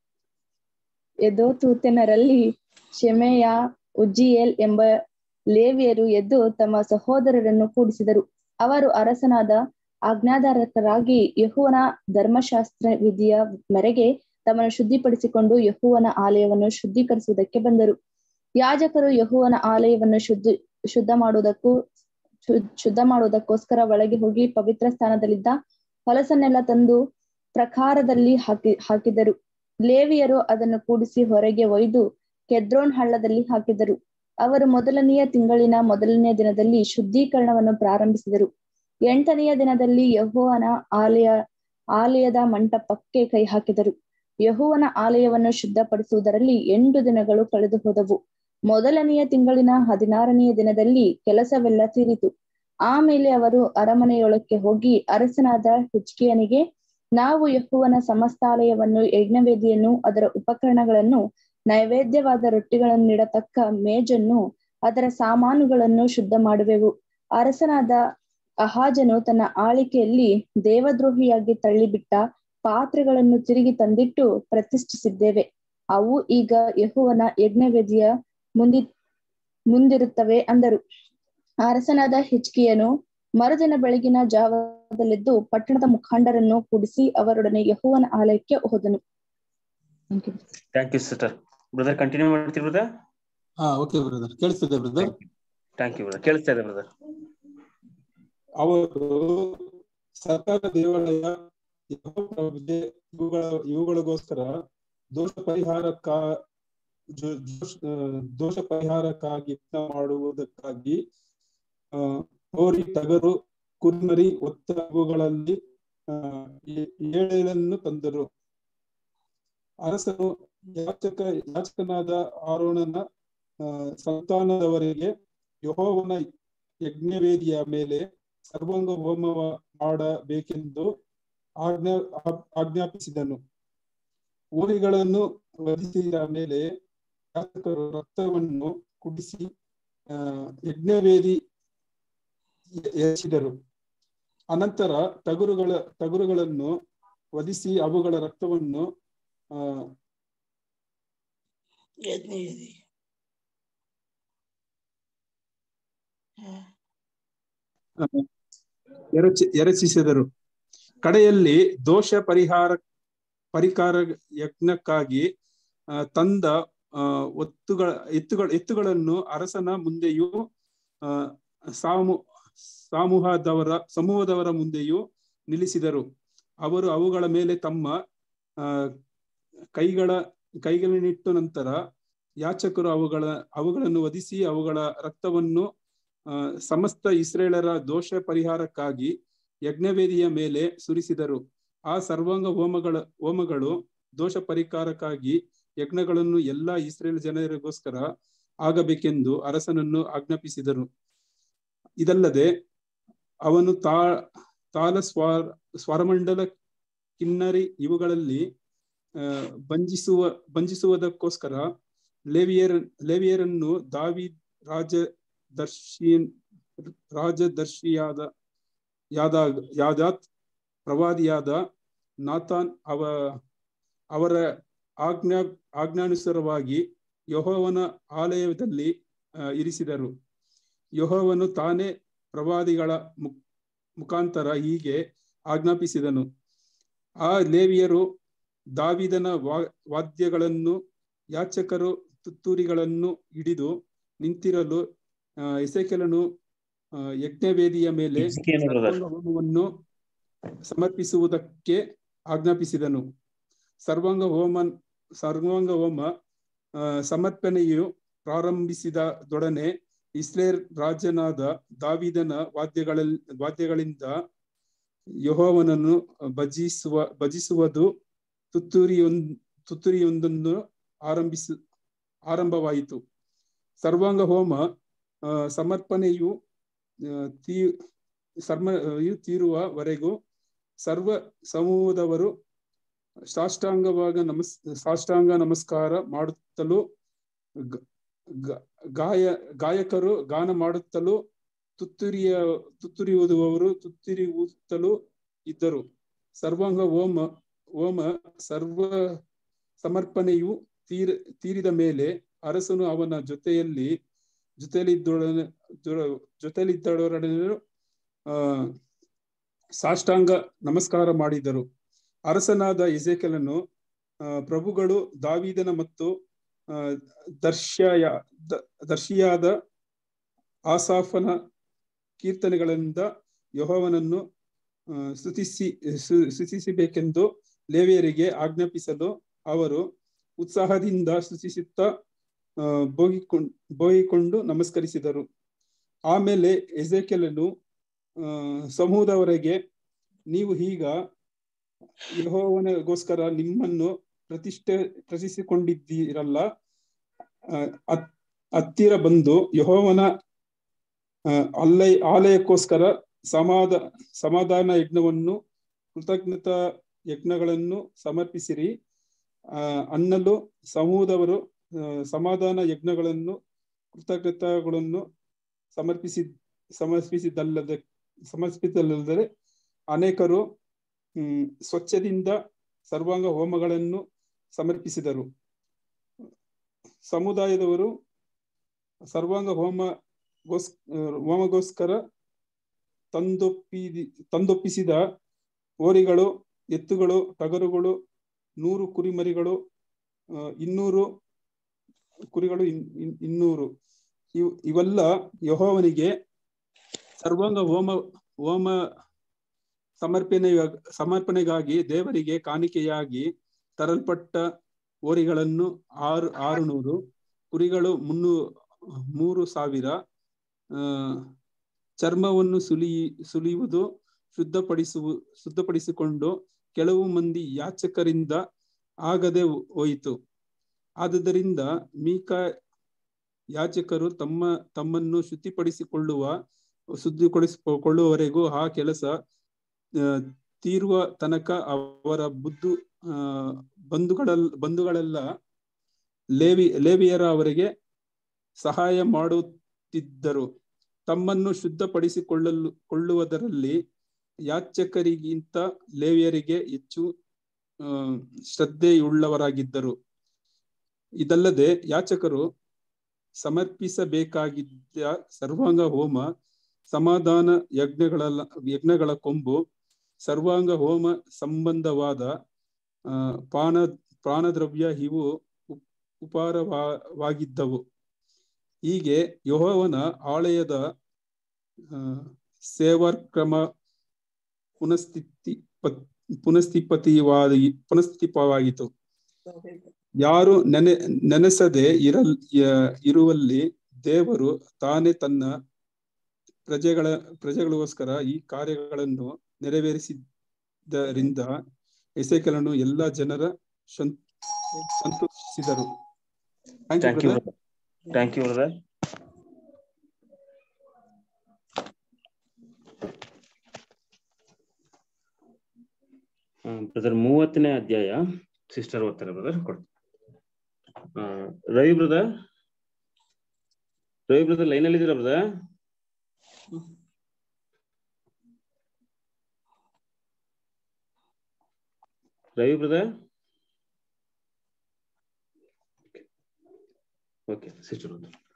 ಎದೋತೂತನರಲ್ಲಿ ಶೆಮೆಯ ಉಜ್ಜಿಯೇಲ್ ಎಂಬ ಲೇವಿಯರು ಎದ್ದು ತಮ್ಮ ಸಹೋದರರನ್ನು ಕೂಡಿಸಿದರು ಅವರು ಅರಸನಾದ ಆಜ್ಞಾಧಾರಕರಾಗಿ ಯಹುವನ ಧರ್ಮಶಾಸ್ತ್ರ ವಿಧಿಯ ಮೇರೆಗೆ ತಮ್ಮನ್ನು ಶುದ್ಧಿಪಡಿಸಿಕೊಂಡು ಯಹುವನ ಆಲಯವನ್ನು ಶುದ್ಧೀಕರಿಸುವುದಕ್ಕೆ ಬಂದರು ಯಾಜಕರು ಯಹುವನ ಆಲಯವನ್ನು ಶುದ್ಧ ಶುದ್ಧ ಮಾಡುವುದಕ್ಕೂ ಶು- ಶುದ್ಧ ಮಾಡುವುದಕ್ಕೋಸ್ಕರ ಒಳಗೆ ಹೋಗಿ ಪವಿತ್ರ ಸ್ಥಾನದಲ್ಲಿದ್ದ ಹೊಲಸನ್ನೆಲ್ಲ ತಂದು ಪ್ರಕಾರದಲ್ಲಿ ಹಾಕಿ ಹಾಕಿದರು ಲೇವಿಯರು ಅದನ್ನು ಕೂಡಿಸಿ ಹೊರಗೆ ಒಯ್ದು ಕೆದ್ರೋನ್ ಹಳ್ಳದಲ್ಲಿ ಹಾಕಿದರು ಅವರು ಮೊದಲನೆಯ ತಿಂಗಳಿನ ಮೊದಲನೆಯ ದಿನದಲ್ಲಿ ಶುದ್ಧೀಕರಣವನ್ನು ಪ್ರಾರಂಭಿಸಿದರು ಎಂಟನೆಯ ದಿನದಲ್ಲಿ ಯಹೋವನ ಆಲಯ ಆಲಯದ ಮಂಟಪಕ್ಕೆ ಕೈ ಹಾಕಿದರು ಯಹೋವನ ಆಲಯವನ್ನು ಶುದ್ಧಪಡಿಸುವುದರಲ್ಲಿ ಎಂಟು ದಿನಗಳು ಕಳೆದು ಹೋದವು ಮೊದಲನೆಯ ತಿಂಗಳಿನ ಹದಿನಾರನೆಯ ದಿನದಲ್ಲಿ ಕೆಲಸವೆಲ್ಲ ತೀರಿತು ಆಮೇಲೆ ಅವರು ಅರಮನೆಯೊಳಕ್ಕೆ ಹೋಗಿ ಅರಸನಾದ ಹಿಜ್ಕಿಯನಿಗೆ ನಾವು ಯಹೋವನ ಸಮಸ್ತಾಲಯವನ್ನು ಯಜ್ಞವೇದಿಯನ್ನು ಅದರ ಉಪಕರಣಗಳನ್ನು ನೈವೇದ್ಯವಾದ ರೊಟ್ಟಿಗಳನ್ನು ನೀಡತಕ್ಕ ಮೇಜನ್ನು ಅದರ ಸಾಮಾನುಗಳನ್ನು ಶುದ್ಧ ಮಾಡುವೆವು ಅರಸನಾದ ಅಹಾಜನು ತನ್ನ ಆಳಿಕೆಯಲ್ಲಿ ದೇವದ್ರೋಹಿಯಾಗಿ ತಳ್ಳಿಬಿಟ್ಟ ಪಾತ್ರೆಗಳನ್ನು ತಿರುಗಿ ತಂದಿಟ್ಟು ಪ್ರತಿಷ್ಠಿಸಿದ್ದೇವೆ ಅವು ಈಗ ಯೆಹೋವನ ಯಜ್ಞವೇದಿಯ ಮುಂದಿ ಮುಂದಿರುತ್ತವೆ ಅಂದರು ಅರಸನಾದ ಹಿಚ್ಕಿಯನು ಮರುದಿನ ಬೆಳಗಿನ ಜಾವದಲ್ಲೆದ್ದು ಪಟ್ಟಣದ ಮುಖಂಡರನ್ನು ಕೂಡಿಸಿ ಅವರೊಡನೆ ಯೆಹೋವನ ಆಲಯಕ್ಕೆ ಹೋದನು thank you sister brother continue ಮಾಡ್ತೀವಿ ಬ್ರದರ್ ಹಾ ಓಕೆ ಬ್ರದರ್ ಕೇಳಿಸ್ತಿದೆ ಬ್ರದರ್ ಥ್ಯಾಂಕ್ ಯು ಬ್ರದರ್ ಕೇಳಿಸ್ತಾ ಇದೆ ಬ್ರದರ್ ಅವರು ಸರ್ಕಾರ ದೇವಾಲಯ ಯೆಹೋವನ ಪೂಜೆ ಇವುಗಳ ಇವುಗಳಿಗೋಸ್ಕರ ದೋಷ ಪರಿಹಾರಕ್ಕ ಜೊ- ಜೋಷ್- ಆ, ದೋಷ ಪರಿಹಾರಕ್ಕಾಗಿ ಯತ್ನ ಮಾಡುವುದಕ್ಕಾಗಿ ಆ, ಹೋರಿ ಟಗರು ಕುರಿಮರಿ ಒತ್ತ ಇವುಗಳಲ್ಲಿ ಆ, ಏ- ಏಳೇಳನ್ನು ತಂದರು ಅರಸನು ಯಾಚಕ ಯಾಚಕನಾದ ಆರೋಣನ ಆ, ಸಂತಾನದವರಿಗೆ ಯೆಹೋವನ ಯಜ್ಞವೇದಿಯ ಮೇಲೆ ಸರ್ವಾಂಗ ಹೋಮ ಮಾಡಬೇಕೆಂದು ಆಜ್ಞಾ ಆ- ಆಜ್ಞಾಪಿಸಿದನು ಊರಿಗಳನ್ನು ವಧಿಸಿದ ಮೇಲೆ ಯಾಚಕರು ರಕ್ತವನ್ನು ಕುಡಿಸಿ ಆ, ಯಜ್ಞವೇದಿ ಎ- ಎರಚಿದರು ಅನಂತರ ಟಗರುಗಳ ಟಗರುಗಳನ್ನು ವಧಿಸಿ ಅವುಗಳ ರಕ್ತವನ್ನು ಆ ಯಜ್ಞವೇದಿ ಎರಚಿ ಎರಚಿಸಿದರು ಕಡೆಯಲ್ಲಿ ದೋಷ ಪರಿಹಾರ ಪರಿಹಾರ ಯಜ್ಞಕ್ಕಾಗಿ ಆ, ತಂದ ಆ, ಒತ್ತುಗಳ ಎತ್ತುಗಳ ಎತ್ತುಗಳನ್ನು ಅರಸನ ಮುಂದೆಯೂ ಆ, ಸಾಮು ಸಮೂಹದವರ ಸಮೂಹದವರ ಮುಂದೆಯೂ ನಿಲ್ಲಿಸಿದರು ಅವರು ಅವುಗಳ ಮೇಲೆ ತಮ್ಮ ಆ, ಕೈಗಳ ಕೈಗಳನ್ನಿಟ್ಟು ನಂತರ ಯಾಚಕರು ಅವುಗಳ ಅವುಗಳನ್ನು ವಧಿಸಿ ಅವುಗಳ ರಕ್ತವನ್ನು ಆ, ಸಮಸ್ತ ಇಸ್ರೇಲರ ದೋಷ ಪರಿಹಾರಕ್ಕಾಗಿ ಯಜ್ಞವೇದಿಯ ಮೇಲೆ ಸುರಿಸಿದರು ಆ ಸರ್ವಾಂಗ ಹೋಮಗಳ ಹೋಮಗಳು ದೋಷ ಪರಿಹಾರಕ್ಕಾಗಿ ಯಜ್ಞಗಳನ್ನು ಎಲ್ಲಾ ಇಸ್ರೇಲ್ ಜನರಿಗೋಸ್ಕರ ಆಗಬೇಕೆಂದು ಅರಸನನ್ನು ಆಜ್ಞಾಪಿಸಿದರು ಇದಲ್ಲದೆ ಅವನು ತಾ ತಾಲ ಸ್ವಾರ ಸ್ವರಮಂಡಲ ಕಿನ್ನರಿ ಇವುಗಳಲ್ಲಿ ಆ, ಬಂಧಿಸುವ ಬಂಧಿಸುವುದಕ್ಕೋಸ್ಕರ ಲೇವಿಯರ್ ಲೇವಿಯರನ್ನು ದಾವಿ ರಾಜದರ್ಶಿ ರಾಜದರ್ಶಿಯಾದ ಯಾದಾಗ ಯಾದಾತ್ ಪ್ರವಾದಿಯಾದ ನಾಥಾನ್ ಅವ ಅವರ ಆಜ್ಞಾ ಆಜ್ಞಾನುಸಾರವಾಗಿ ಯೆಹೋವನ ಆಲಯದಲ್ಲಿ ಆ, ಇರಿಸಿದರು ಯೆಹೋವನು ತಾನೇ ಪ್ರವಾದಿಗಳ ಮುಖ ಮುಖಾಂತರ ಹೀಗೆ ಆಜ್ಞಾಪಿಸಿದನು ಆ ಲೇವಿಯರು ದಾವಿದನ ವಾ ವಾದ್ಯಗಳನ್ನು ಯಾಚಕರು ತುತ್ತೂರಿಗಳನ್ನು ಹಿಡಿದು ನಿಂತಿರಲು ಆ, ಎಸೆಕೆಲನು ಆ, ಯಜ್ಞವೇದಿಯ ಮೇಲೆ ಎಜ್ಕೇಲ್ brother. ಸರ್ವಾಂಗ ಹೋಮವನ್ನು ಸಮರ್ಪಿಸುವುದಕ್ಕೆ ಆಜ್ಞಾಪಿಸಿದನು ಸರ್ವಾಂಗ ಹೋಮ ಸರ್ವಾಂಗ ಹೋಮ ಆ, ಸಮರ್ಪಣೆಯು ಪ್ರಾರಂಭಿಸಿದದೊಡನೆ ಇಸ್ರೇಲ್ ರಾಜನಾದ ದಾವಿದನ ವಾದ್ಯಗಳಲ್ಲಿ ವಾದ್ಯಗಳಿಂದ ಯೆಹೋವನನ್ನು ಭಜಿಸುವ ಭಜಿಸುವುದು ತುತ್ತೂರಿಯೊಂದ್ ತುತ್ತೂರಿಯೊಂದನ್ನು ಆರಂಭಿಸ ಆರಂಭವಾಯಿತು ಸರ್ವಾಂಗ ಹೋಮ ಆ, ಸಮರ್ಪಣೆಯು ಆ, ತೀ ಸರ್ಮ ಯು ತೀರುವವರೆಗೂ ಸರ್ವ ಸಮೂಹದವರು ಸಾಷ್ಟಾಂಗವಾಗ ನಮಸ್ ಸಾಷ್ಟಾಂಗ ನಮಸ್ಕಾರ ಮಾಡುತ್ತಲೂ ಗ- ಗ- ಗಾಯ ಗಾಯಕರು ಗಾನ ಮಾಡುತ್ತಲೂ ತುತ್ತೂರಿಯ ತುತ್ತೂರಿ ಊದುವವರು ತುತ್ತೂರಿ ಊದುತ್ತಲೂ ಇದ್ದರು ಸರ್ವಾಂಗ ಹೋಮ ಹೋಮ ಸರ್ವ ಸಮರ್ಪಣೆಯು ತೀರ ತೀರಿದ ಮೇಲೆ ಅರಸನು ಅವನ ಜೊತೆಯಲ್ಲಿ ಜೊತೆಯಲ್ಲಿದ್ದೊಡನೆ ಜೊ- ಜೊತೆಯಲ್ಲಿದ್ದವರೊಡನೆ ಆ ಸಾಷ್ಟಾಂಗ ನಮಸ್ಕಾರ ಮಾಡಿದರು ಅರಸನಾದ ಎಸೇಕಲನು ಆ, ಪ್ರಭುಗಳು ದಾವಿದನ ಮತ್ತು ಆ, ದರ್ಶಯ ದ- ದರ್ಶಿಯಾದ ಆಸಾಫನ ಕೀರ್ತನೆಗಳಿಂದ ಯೆಹೋವನನ್ನು ಆ, ಸ್ತುತಿಸಿ ಸು- ಸ್ತುತಿಸಬೇಕೆಂದು ಲೇವಿಯರಿಗೆ ಆಜ್ಞಾಪಿಸಲು ಅವರು ಉತ್ಸಾಹದಿಂದ ಸ್ತುತಿಸುತ್ತಾ ಆ, ಬೋಗಿಕೊಂಡು ಬೋಗಿಕೊಂಡು ನಮಸ್ಕರಿಸಿದರು ಆಮೇಲೆ ಎಸೇಕೆಲನು ಆ, ಸಮೂಹದವರೆಗೆ ನೀವು ಈಗ ಯೆಹೋವನಿಗೋಸ್ಕರ ನಿಮ್ಮನ್ನು ಪ್ರತಿಷ್ಠೆ ಪ್ರತಿಷ್ಠಿಸಿಕೊಂಡಿದ್ದೀರಲ್ಲ ಆ, ಹತ್- ಹತ್ತಿರ ಬಂದು ಯೆಹೋವನ ಆ, ಅಲ್ಲೈ ಆಲಯಕ್ಕೋಸ್ಕರ ಸಮಾಧ ಸಮಾಧಾನ ಯಜ್ಞವನ್ನು ಕೃತಜ್ಞತಾ ಯಜ್ಞಗಳನ್ನು ಸಮರ್ಪಿಸಿರಿ ಆ, ಅನ್ನಲು ಸಮೂಹದವರು ಆ, ಸಮಾಧಾನ ಯಜ್ಞಗಳನ್ನು ಕೃತಜ್ಞತಾಗಳನ್ನು ಸಮರ್ಪಿಸಿ ಸಮರ್ಪಿಸಿದ್ದಲ್ಲದೆ ಸಮರ್ಪಿಸಿದಲ್ಲದೆ ಅನೇಕರು ಹ್ಮ್ ಸ್ವಚ್ಛದಿಂದ ಸರ್ವಾಂಗ ಹೋಮಗಳನ್ನು ಸಮರ್ಪಿಸಿದರು ಸಮುದಾಯದವರು ಸರ್ವಾಂಗ ಹೋಮ ಹೋಮಗೋಸ್ಕರ ತಂದೊಪ್ಪಿ ತಂದೊಪ್ಪಿಸಿದ ಹೋರಿಗಳು ಎತ್ತುಗಳು ಟಗರುಗಳು ನೂರು ಕುರಿಮರಿಗಳು ಆ, ಇನ್ನೂರು ಕುರಿಗಳು ಇನ್- ಇನ್- ಇನ್ನೂರು ಇವ್ ಇವೆಲ್ಲ ಯಹೋವನಿಗೆ ಸರ್ವಾಂಗ ಹೋಮ ಹೋಮ ಸಮರ್ಪಣೆ ಸಮರ್ಪಣೆಗಾಗಿ ದೇವರಿಗೆ ಕಾಣಿಕೆಯಾಗಿ ತರಲ್ಪಟ್ಟ ಹೋರಿಗಳನ್ನು ಆರು ಆರು ನೂರು ಕುರಿಗಳು ಮುನ್ನೂ ಮೂರು ಸಾವಿರ ಆ ಚರ್ಮವನ್ನು ಸುಲಿ ಸುಲಿಯುವುದು ಶುದ್ಧಪಡಿಸುವು ಶುದ್ಧಪಡಿಸಿಕೊಂಡು ಕೆಲವು ಮಂದಿ ಯಾಚಕರಿಂದ ಆಗದೆ ಹೋಯಿತು ಆದುದರಿಂದ ಮೀಕ ಯಾಚಕರು ತಮ್ಮ ತಮ್ಮನ್ನು ಶುದ್ಧಿಪಡಿಸಿಕೊಳ್ಳುವ ಶುದ್ಧಿಪಡಿಸಿಕೊಳ್ಳುವವರೆಗೂ ಆ ಕೆಲಸ ಆ, ತೀರುವ ತನಕ ಅವರ ಬುದ್ಧು ಆ ಬಂಧುಗಳಲ್ ಬಂಧುಗಳೆಲ್ಲ ಲೇವಿ ಲೇವಿಯರ ಅವರಿಗೆ ಸಹಾಯ ಮಾಡುತ್ತಿದ್ದರು ತಮ್ಮನ್ನು ಶುದ್ಧಪಡಿಸಿಕೊಳ್ಳಲು ಕೊಳ್ಳುವುದರಲ್ಲಿ ಯಾಚಕರಿಗಿಂತ ಲೇವಿಯರಿಗೆ ಹೆಚ್ಚು ಆ, ಶ್ರದ್ಧೆಯುಳ್ಳವರಾಗಿದ್ದರು ಇದಲ್ಲದೆ ಯಾಚಕರು ಸಮರ್ಪಿಸಬೇಕಾಗಿದ್ದ ಸರ್ವಾಂಗ ಹೋಮ ಸಮಾಧಾನ ಯಜ್ಞಗಳ ಯಜ್ಞಗಳ ಕೊಂಬು ಸರ್ವಾಂಗ ಹೋಮ ಸಂಬಂಧವಾದ ಆ, ಪಾನ ಪ್ರಾಣದ್ರವ್ಯ ಇವು ಉಪ್- ಉಪಾರವಾಗಿದ್ದವು ಹೀಗೆ ಯೆಹೋವನ ಆಲಯದ ಆ, ಸೇವಾಕ್ರಮ ಪುನಸ್ಥಿತಿ ಪುನಸ್ಥಿಪತಿವಾದಿ ಪುನಸ್ಥಿಪವಾಯಿತು ಯಾರು ನೆನೆ ನೆನೆಸದೆ ಇರಲ್ ಯ- ಇರುವಲ್ಲಿ ದೇವರು ತಾನೇ ತನ್ನ ಪ್ರಜೆಗಳ ಪ್ರಜೆಗಳಿಗೋಸ್ಕರ ಈ ಕಾರ್ಯಗಳನ್ನು ನೆರವೇರಿಸಿದ್ದರಿಂದ ಎಸೆಕಲನ್ನು ಎಲ್ಲಾ ಜನರ ಶಂ- ಸಂತೋಷಿಸಿದರು Thank you, thank you brother. Thank you brother brother ಮೂವತ್ತನೇ ಅಧ್ಯಾಯ ಸಿಸ್ಟರ್ ಓದ್ತಾರೆ ಬ್ರದರ್ ಕೊಡ್ ಆ, Ravi brother Ravi brother line ಅಲ್ಲಿ ಇದ್ದೀರಾ brother Ravi brother okay sister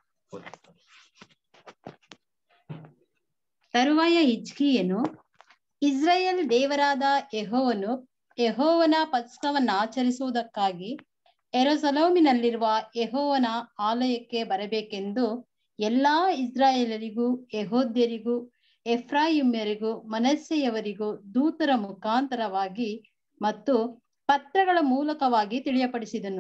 ತರುವಾಯ ಹಿಜ್ಕೀಯನು ಇಸ್ರಾಯೇಲ್ ದೇವರಾದ ಯೆಹೋವನು ಯೆಹೋವನ ಪಸ್ಕವನ್ನು ಆಚರಿಸುವುದಕ್ಕಾಗಿ ಎರೋಸಲೋಮಿನಲ್ಲಿರುವ ಯೆಹೋವನ ಆಲಯಕ್ಕೆ ಬರಬೇಕೆಂದು ಎಲ್ಲಾ ಇಸ್ರಾಯೇಲರಿಗೂ ಯೆಹೋದ್ಯರಿಗೂ ಎಫ್ರಾಯಿಮ್ಯರಿಗೂ ಮನಸ್ಸೆಯವರಿಗೂ ದೂತರ ಮುಖಾಂತರವಾಗಿ ಮತ್ತು ಪತ್ರಗಳ ಮೂಲಕವಾಗಿ ತಿಳಿಯಪಡಿಸಿದನು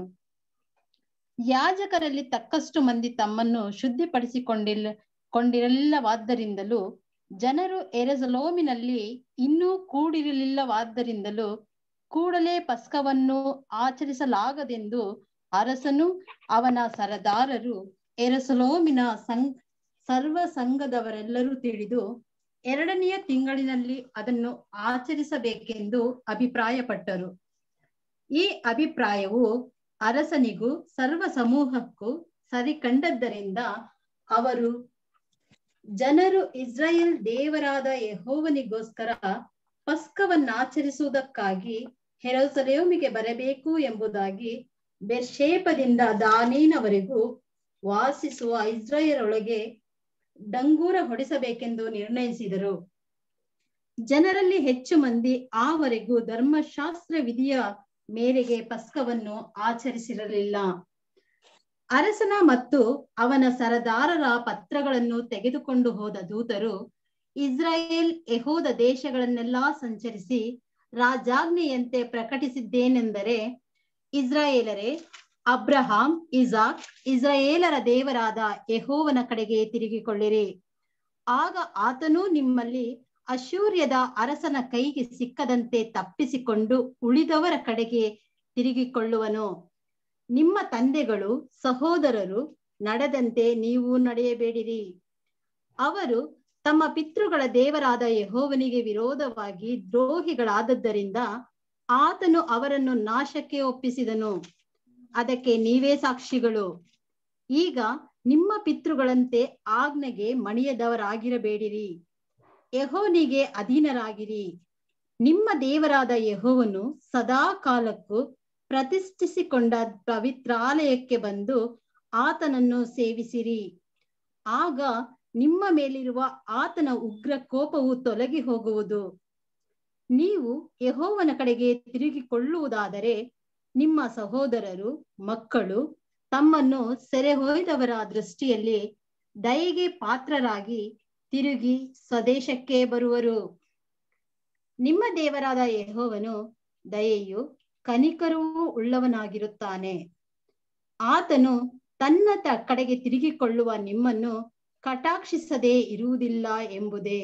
ಯಾಜಕರಲ್ಲಿ ತಕ್ಕಷ್ಟು ಮಂದಿ ತಮ್ಮನ್ನು ಶುದ್ಧಿಪಡಿಸಿಕೊಂಡಿಲ್ಲ ಕೊಂಡಿರಲಿಲ್ಲವಾದ್ದರಿಂದಲೂ ಜನರು ಎರೆಸಲೋಮಿನಲ್ಲಿ ಇನ್ನೂ ಕೂಡಿರಲಿಲ್ಲವಾದ್ದರಿಂದಲೂ ಕೂಡಲೇ ಪಸ್ಕವನ್ನು ಆಚರಿಸಲಾಗದೆಂದು ಅರಸನು ಅವನ ಸರದಾರರು ಎರೆಸಲೋಮಿನ ಸಂಘ ಸರ್ವ ಸಂಘದವರೆಲ್ಲರೂ ತಿಳಿದು ಎರಡನೆಯ ತಿಂಗಳಿನಲ್ಲಿ ಅದನ್ನು ಆಚರಿಸಬೇಕೆಂದು ಅಭಿಪ್ರಾಯಪಟ್ಟರು ಈ ಅಭಿಪ್ರಾಯವು ಅರಸನಿಗೂ ಸರ್ವ ಸಮೂಹಕ್ಕೂ ಸರಿ ಕಂಡದ್ದರಿಂದ ಅವರು ಜನರು ಇಸ್ರಾಯೇಲ್ ದೇವರಾದ ಯೆಹೋವನಿಗೋಸ್ಕರ ಪಸ್ಕವನ್ನಾಚರಿಸುವುದಕ್ಕಾಗಿ ಹೆರೋಸಲೇಮಿಗೆ ಬರಬೇಕು ಎಂಬುದಾಗಿ ಬೆರ್ಷೇಪದಿಂದ ದಾನೇನವರೆಗೂ ವಾಸಿಸುವ ಇಸ್ರಾಯೇಲೊಳಗೆ ಡಂಗೂರ ಹೊಡಿಸಬೇಕೆಂದು ನಿರ್ಣಯಿಸಿದರು ಜನರಲ್ಲಿ ಹೆಚ್ಚು ಮಂದಿ ಆವರೆಗೂ ಧರ್ಮಶಾಸ್ತ್ರ ವಿಧಿಯ ಮೇರೆಗೆ ಪಸ್ಕವನ್ನು ಆಚರಿಸಿರಲಿಲ್ಲ ಅರಸನ ಮತ್ತು ಅವನ ಸರದಾರರ ಪತ್ರಗಳನ್ನು ತೆಗೆದುಕೊಂಡು ಹೋದ ದೂತರು ಇಸ್ರಾಯೇಲ್ ಯಹೋದ ದೇಶಗಳನ್ನೆಲ್ಲಾ ಸಂಚರಿಸಿ ರಾಜಾಜ್ಞೆಯಂತೆ ಪ್ರಕಟಿಸಿದ್ದೇನೆಂದರೆ ಇಸ್ರಾಯೇಲರೇ ಅಬ್ರಹಾಂ ಇಸಾಕ್ ಇಸ್ರಾಯೇಲರ ದೇವರಾದ ಯೆಹೋವನ ಕಡೆಗೆ ತಿರುಗಿಕೊಳ್ಳಿರಿ ಆಗ ಆತನು ನಿಮ್ಮಲ್ಲಿ ಅಶೂರ್ಯದ ಅರಸನ ಕೈಗೆ ಸಿಕ್ಕದಂತೆ ತಪ್ಪಿಸಿಕೊಂಡು ಉಳಿದವರ ಕಡೆಗೆ ತಿರುಗಿಕೊಳ್ಳುವನು ನಿಮ್ಮ ತಂದೆಗಳು ಸಹೋದರರು ನಡೆದಂತೆ ನೀವು ನಡೆಯಬೇಡಿರಿ ಅವರು ತಮ್ಮ ಪಿತೃಗಳ ದೇವರಾದ ಯೆಹೋವನಿಗೆ ವಿರೋಧವಾಗಿ ದ್ರೋಹಿಗಳಾದದ್ದರಿಂದ ಆತನು ಅವರನ್ನು ನಾಶಕ್ಕೆ ಒಪ್ಪಿಸಿದನು ಅದಕ್ಕೆ ನೀವೇ ಸಾಕ್ಷಿಗಳು ಈಗ ನಿಮ್ಮ ಪಿತೃಗಳಂತೆ ಆಜ್ಞೆಗೆ ಮಣಿಯದವರಾಗಿರಬೇಡಿರಿ ಯಹೋನಿಗೆ ಅಧೀನರಾಗಿರಿ ನಿಮ್ಮ ದೇವರಾದ ಯಹೋವನು ಸದಾ ಕಾಲಕ್ಕೂ ಪ್ರತಿಷ್ಠಿಸಿಕೊಂಡ ಪವಿತ್ರಾಲಯಕ್ಕೆ ಬಂದು ಆತನನ್ನು ಸೇವಿಸಿರಿ ಆಗ ನಿಮ್ಮ ಮೇಲಿರುವ ಆತನ ಉಗ್ರ ಕೋಪವು ತೊಲಗಿ ಹೋಗುವುದು ನೀವು ಯಹೋವನ ಕಡೆಗೆ ತಿರುಗಿಕೊಳ್ಳುವುದಾದರೆ ನಿಮ್ಮ ಸಹೋದರರು ಮಕ್ಕಳು ತಮ್ಮನ್ನು ಸೆರೆಹೊಯ್ದವರ ದೃಷ್ಟಿಯಲ್ಲಿ ದಯೆಗೆ ಪಾತ್ರರಾಗಿ ತಿರುಗಿ ಸ್ವದೇಶಕ್ಕೆ ಬರುವರು ನಿಮ್ಮ ದೇವರಾದ ಯೆಹೋವನು ದಯೆಯು ಕನಿಕರವೂ ಉಳ್ಳವನಾಗಿರುತ್ತಾನೆ ಆತನು ತನ್ನ ತ ಕಡೆಗೆ ತಿರುಗಿಕೊಳ್ಳುವ ನಿಮ್ಮನ್ನು ಕಟಾಕ್ಷಿಸದೇ ಇರುವುದಿಲ್ಲ ಎಂಬುದೇ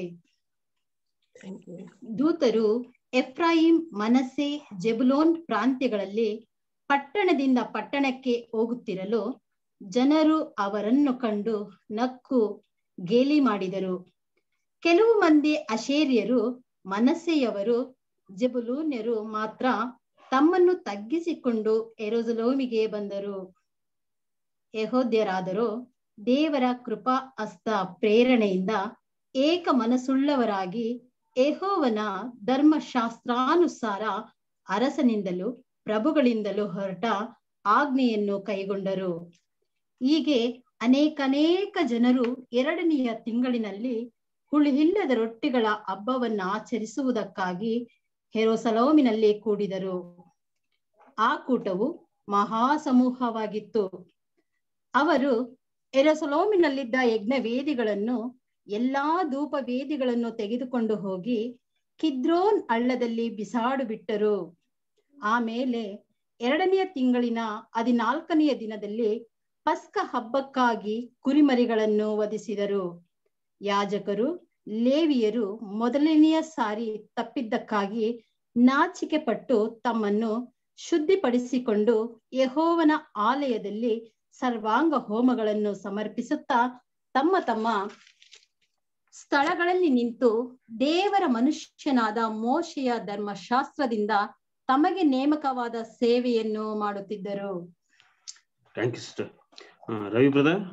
ದೂತರು ಎಫ್ರಾಯಿಂ ಮನಸ್ಸೆ ಜೆಬುಲೋನ್ ಪ್ರಾಂತ್ಯಗಳಲ್ಲಿ ಪಟ್ಟಣದಿಂದ ಪಟ್ಟಣಕ್ಕೆ ಹೋಗುತ್ತಿರಲು ಜನರು ಅವರನ್ನು ಕಂಡು ನಕ್ಕು ಗೇಲಿ ಮಾಡಿದರು ಕೆಲವು ಮಂದಿ ಅಶೇರಿಯರು ಮನಸ್ಸೆಯವರು ಜೆಬುಲೂನ್ಯರು ಮಾತ್ರ ತಮ್ಮನ್ನು ತಗ್ಗಿಸಿಕೊಂಡು ಎರೋಜಲೋಮಿಗೆ ಬಂದರು ಯಹೋದ್ಯರಾದರೂ ದೇವರ ಕೃಪಾ ಹಸ್ತ ಪ್ರೇರಣೆಯಿಂದ ಏಕ ಮನಸ್ಸುಳ್ಳವರಾಗಿ ಯೆಹೋವನ ಧರ್ಮಶಾಸ್ತ್ರಾನುಸಾರ ಅರಸನಿಂದಲೂ ಪ್ರಭುಗಳಿಂದಲೂ ಹೊರಟ ಆಜ್ಞೆಯನ್ನು ಕೈಗೊಂಡರು ಹೀಗೆ ಅನೇಕನೇಕ ಜನರು ಎರಡನೆಯ ತಿಂಗಳಿನಲ್ಲಿ ಹುಳಿಹಿಲ್ಲದ ರೊಟ್ಟಿಗಳ ಹಬ್ಬವನ್ನು ಆಚರಿಸುವುದಕ್ಕಾಗಿ ಹೆರೋಸಲೋಮಿನಲ್ಲಿ ಕೂಡಿದರು ಆ ಕೂಟವು ಮಹಾ ಸಮೂಹವಾಗಿತ್ತು ಅವರು ಎರೋಸಲೋಮಿನಲ್ಲಿದ್ದ ಯಜ್ಞ ವೇದಿಗಳನ್ನು ಎಲ್ಲಾ ಧೂಪ ವೇದಿಗಳನ್ನು ತೆಗೆದುಕೊಂಡು ಹೋಗಿ ಕಿದ್ರೋನ್ ಹಳ್ಳದಲ್ಲಿ ಬಿಸಾಡು ಬಿಟ್ಟರು ಆಮೇಲೆ ಎರಡನೆಯ ತಿಂಗಳಿನ ಹದಿನಾಲ್ಕನೆಯ ದಿನದಲ್ಲಿ ಪಸ್ಕ ಹಬ್ಬಕ್ಕಾಗಿ ಕುರಿಮರಿಗಳನ್ನು ವಧಿಸಿದರು ಯಾಜಕರು ಲೇವಿಯರು ಮೊದಲನೆಯ ಸಾರಿ ತಪ್ಪಿದ್ದಕ್ಕಾಗಿ ನಾಚಿಕೆ ಪಟ್ಟು ತಮ್ಮನ್ನು ಶುದ್ಧಿಪಡಿಸಿಕೊಂಡು ಯಹೋವನ ಆಲಯದಲ್ಲಿ ಸರ್ವಾಂಗ ಹೋಮಗಳನ್ನು ಸಮರ್ಪಿಸುತ್ತಾ ತಮ್ಮ ತಮ್ಮ ಸ್ಥಳಗಳಲ್ಲಿ ನಿಂತು ದೇವರ ಮನುಷ್ಯನಾದ ಮೋಶೆಯ ಧರ್ಮಶಾಸ್ತ್ರದಿಂದ ತಮಗೆ ನೇಮಕವಾದ ಸೇವೆಯನ್ನು ಮಾಡುತ್ತಿದ್ದರು thank you sister Ravi brother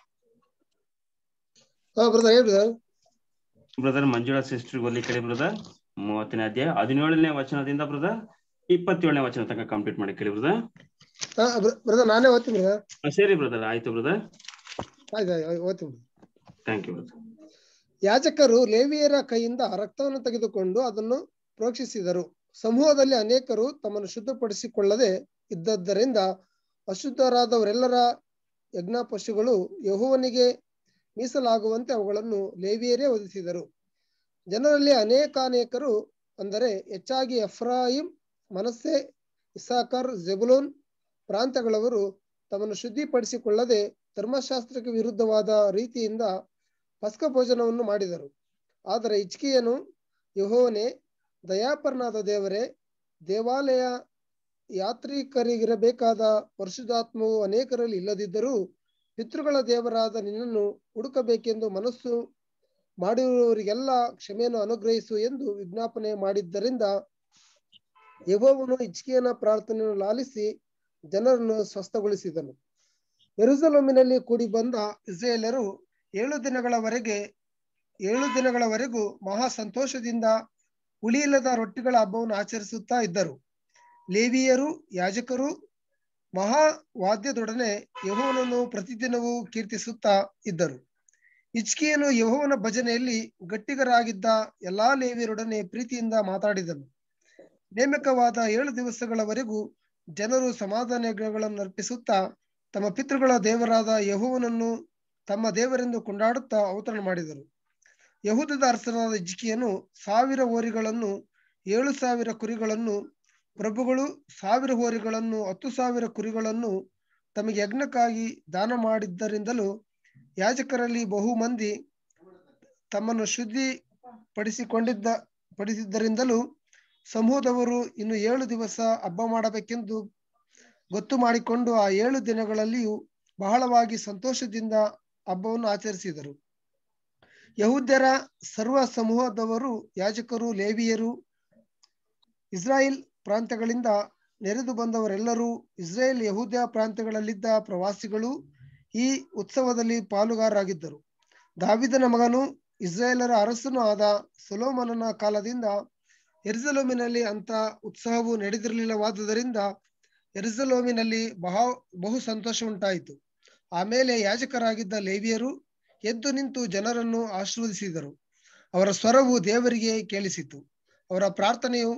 brother ಹೇಳಿ ಬ್ರದರ್ ಬ್ರದರ್ ಮಂಜುಳಾ ಸಿಸ್ಟರ್ ಒಲ್ಲಿ ಕೇಳಿ ಬ್ರದರ್ ಮೂವತ್ತನೇ ಅಧ್ಯಾಯ ಹದಿನೇಳನೇ ವಚನದಿಂದ ಬ್ರದರ್ ಇಪ್ಪತ್ತೇಳನೇ ವಚನ ತನಕ ಕಂಪ್ಲೀಟ್ ಮಾಡಿ ಕೇಳಿ ಬ್ರದರ್ ಬ್ರದರ್ ನಾನೇ ಓದ್ತೀನಿ ಬ್ರದರ್ ಸರಿ ಬ್ರದರ್ ಆಯ್ತು ಬ್ರದರ್ ಆಯ್ತು ಆಯ್ತು ಓದ್ತೀನಿ ಥ್ಯಾಂಕ್ ಯು ಬ್ರದರ್ ಯಾಜಕರು ಲೇವಿಯರ ಕೈಯಿಂದ ರಕ್ತವನ್ನು ತೆಗೆದುಕೊಂಡು ಅದನ್ನು ಪ್ರೋಕ್ಷಿಸಿದರು ಸಮೂಹದಲ್ಲಿ ಅನೇಕರು ತಮ್ಮನ್ನು ಶುದ್ಧಪಡಿಸಿಕೊಳ್ಳದೆ ಇದ್ದದ್ದರಿಂದ ಅಶುದ್ಧರಾದವರೆಲ್ಲರ ಯಜ್ಞ ಪಶುಗಳು ಯಹುವನಿಗೆ ಮೀಸಲಾಗುವಂತೆ ಅವುಗಳನ್ನು ಲೇವಿಯರೇ ಒದಿಸಿದರು ಜನರಲ್ಲಿ ಅನೇಕಾನೇಕರು ಅಂದರೆ ಹೆಚ್ಚಾಗಿ ಎಫ್ರಾಯಿಂ ಮನಸ್ಸೆ ಇಸಾಕರ್ ಜೆಬುಲೋನ್ ಪ್ರಾಂತ್ಯಗಳವರು ತಮ್ಮನ್ನು ಶುದ್ಧಿಪಡಿಸಿಕೊಳ್ಳದೆ ಧರ್ಮಶಾಸ್ತ್ರಕ್ಕೆ ವಿರುದ್ಧವಾದ ರೀತಿಯಿಂದ ಪಸ್ಕ ಭೋಜನವನ್ನು ಮಾಡಿದರು ಆದರೆ ಇಚ್ಕಿಯನು ಯಹೋವನೇ ದಯಾಪರನಾದ ದೇವರೇ ದೇವಾಲಯ ಯಾತ್ರಿಕರಿಗಿರಬೇಕಾದ ಪರಿಶುದ್ಧಾತ್ಮವು ಅನೇಕರಲ್ಲಿ ಇಲ್ಲದಿದ್ದರೂ ಪಿತೃಗಳ ದೇವರಾದ ನಿನ್ನನ್ನು ಹುಡುಕಬೇಕೆಂದು ಮನಸ್ಸು ಮಾಡಿರುವವರಿಗೆಲ್ಲ ಕ್ಷಮೆಯನ್ನು ಅನುಗ್ರಹಿಸು ಎಂದು ವಿಜ್ಞಾಪನೆ ಮಾಡಿದ್ದರಿಂದ ಯಹೋವನು ಇಚ್ಕಿಯನ ಪ್ರಾರ್ಥನೆಯನ್ನು ಲಾಲಿಸಿ ಜನರನ್ನು ಸ್ವಸ್ಥಗೊಳಿಸಿದನು ಯೆರೂಸಲೇಮಿನಲ್ಲಿ ಕೂಡಿ ಬಂದ ಇಸ್ರೇಲರು ಏಳು ದಿನಗಳವರೆಗೆ ಏಳು ದಿನಗಳವರೆಗೂ ಮಹಾ ಸಂತೋಷದಿಂದ ಉಳಿಯಿಲ್ಲದ ರೊಟ್ಟಿಗಳ ಹಬ್ಬವನ್ನು ಆಚರಿಸುತ್ತಾ ಇದ್ದರು ಲೇವಿಯರು ಯಾಜಕರು ಮಹಾ ವಾದ್ಯದೊಡನೆ ಯಹೋವನನ್ನು ಪ್ರತಿದಿನವೂ ಕೀರ್ತಿಸುತ್ತಾ ಇದ್ದರು ಇಚ್ಕಿಯನು ಯಹೋವನ ಭಜನೆಯಲ್ಲಿ ಗಟ್ಟಿಗರಾಗಿದ್ದ ಎಲ್ಲಾ ಲೇವಿಯರೊಡನೆ ಪ್ರೀತಿಯಿಂದ ಮಾತಾಡಿದನು ನೇಮಕವಾದ ಏಳು ದಿವಸಗಳವರೆಗೂ ಜನರು ಸಮಾಧಾನಗಳನ್ನು ಅರ್ಪಿಸುತ್ತಾ ತಮ್ಮ ಪಿತೃಗಳ ದೇವರಾದ ಯಹೋವನನ್ನು ತಮ್ಮ ದೇವರೆಂದು ಕೊಂಡಾಡುತ್ತಾ ಅವತರಣ ಮಾಡಿದರು ಯಹೂದದ ಅರಸನಾದ ಇಜ್ಕಿಯನು ಸಾವಿರ ಹೋರಿಗಳನ್ನು ಏಳು ಸಾವಿರ ಕುರಿಗಳನ್ನು ಪ್ರಭುಗಳು ಸಾವಿರ ಹೋರಿಗಳನ್ನು ಹತ್ತು ಸಾವಿರ ಕುರಿಗಳನ್ನು ತಮಗೆ ಯಜ್ಞಕ್ಕಾಗಿ ದಾನ ಮಾಡಿದ್ದರಿಂದಲೂ ಯಾಜಕರಲ್ಲಿ ಬಹು ಮಂದಿ ತಮ್ಮನ್ನು ಶುದ್ಧಿ ಪಡಿಸಿಕೊಂಡಿದ್ದ ಪಡಿಸಿದ್ದರಿಂದಲೂ ಸಮೂಹದವರು ಇನ್ನು ಏಳು ದಿವಸ ಹಬ್ಬ ಮಾಡಬೇಕೆಂದು ಗೊತ್ತು ಮಾಡಿಕೊಂಡು ಆ ಏಳು ದಿನಗಳಲ್ಲಿಯೂ ಬಹಳವಾಗಿ ಸಂತೋಷದಿಂದ ಹಬ್ಬವನ್ನು ಆಚರಿಸಿದರು ಯಹೂದ್ಯರ ಸರ್ವ ಸಮೂಹದವರು ಯಾಜಕರು ಲೇವಿಯರು ಇಸ್ರಾಯೇಲ್ ಪ್ರಾಂತ್ಯಗಳಿಂದ ನೆರೆದು ಬಂದವರೆಲ್ಲರೂ ಇಸ್ರೇಲ್ ಯಹೂದ್ಯ ಪ್ರಾಂತ್ಯಗಳಲ್ಲಿದ್ದ ಪ್ರವಾಸಿಗಳು ಈ ಉತ್ಸವದಲ್ಲಿ ಪಾಲುಗಾರರಾಗಿದ್ದರು ದಾವಿದನ ಮಗನು ಇಸ್ರೇಲರ ಅರಸನೂ ಆದ ಸೊಲೋಮನನ ಕಾಲದಿಂದ ಎರ್ಸಲೋಮಿನಲ್ಲಿ ಅಂತ ಉತ್ಸವವು ನಡೆದಿರಲಿಲ್ಲವಾದುದರಿಂದ ಎರ್ಸಲೋಮಿನಲ್ಲಿ ಬಹ ಬಹು ಸಂತೋಷ ಉಂಟಾಯಿತು ಆಮೇಲೆ ಯಾಜಕರಾಗಿದ್ದ ಲೇವಿಯರು ಎದ್ದು ನಿಂತು ಜನರನ್ನು ಆಶೀರ್ವದಿಸಿದರು ಅವರ ಸ್ವರವು ದೇವರಿಗೆ ಕೇಳಿಸಿತು ಅವರ ಪ್ರಾರ್ಥನೆಯು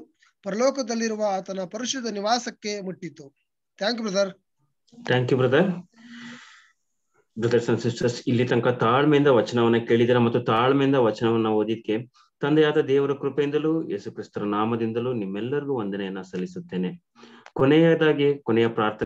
ಪರಲೋಕದಲ್ಲಿರುವ ಆತನ ಪರಿಶುದ್ಧ ನಿವಾಸಕ್ಕೆ ಮುಟ್ಟಿತು thank you brother thank you brother brothers and sisters ಇಲ್ಲಿ ತನಕ ತಾಳ್ಮೆಯಿಂದ ವಚನವನ್ನ ಕೇಳಿದಿರ ಮತ್ತು ತಾಳ್ಮೆಯಿಂದ ವಚನವನ್ನ ಓದಿದ್ಕೆ ತಂದೆಯಾದ ದೇವರ ಕೃಪೆಯಿಂದಲೂ ಯೇಸು ಕ್ರಿಸ್ತರ ನಾಮದಿಂದಲೂ ನಿಮ್ಮೆಲ್ಲರಿಗೂ ವಂದನೆಯನ್ನ ಸಲ್ಲಿಸುತ್ತೇನೆ ಕೊನೆಯದಾಗಿ ಕೊನೆಯ ಪ್ರಾರ್ಥನೆ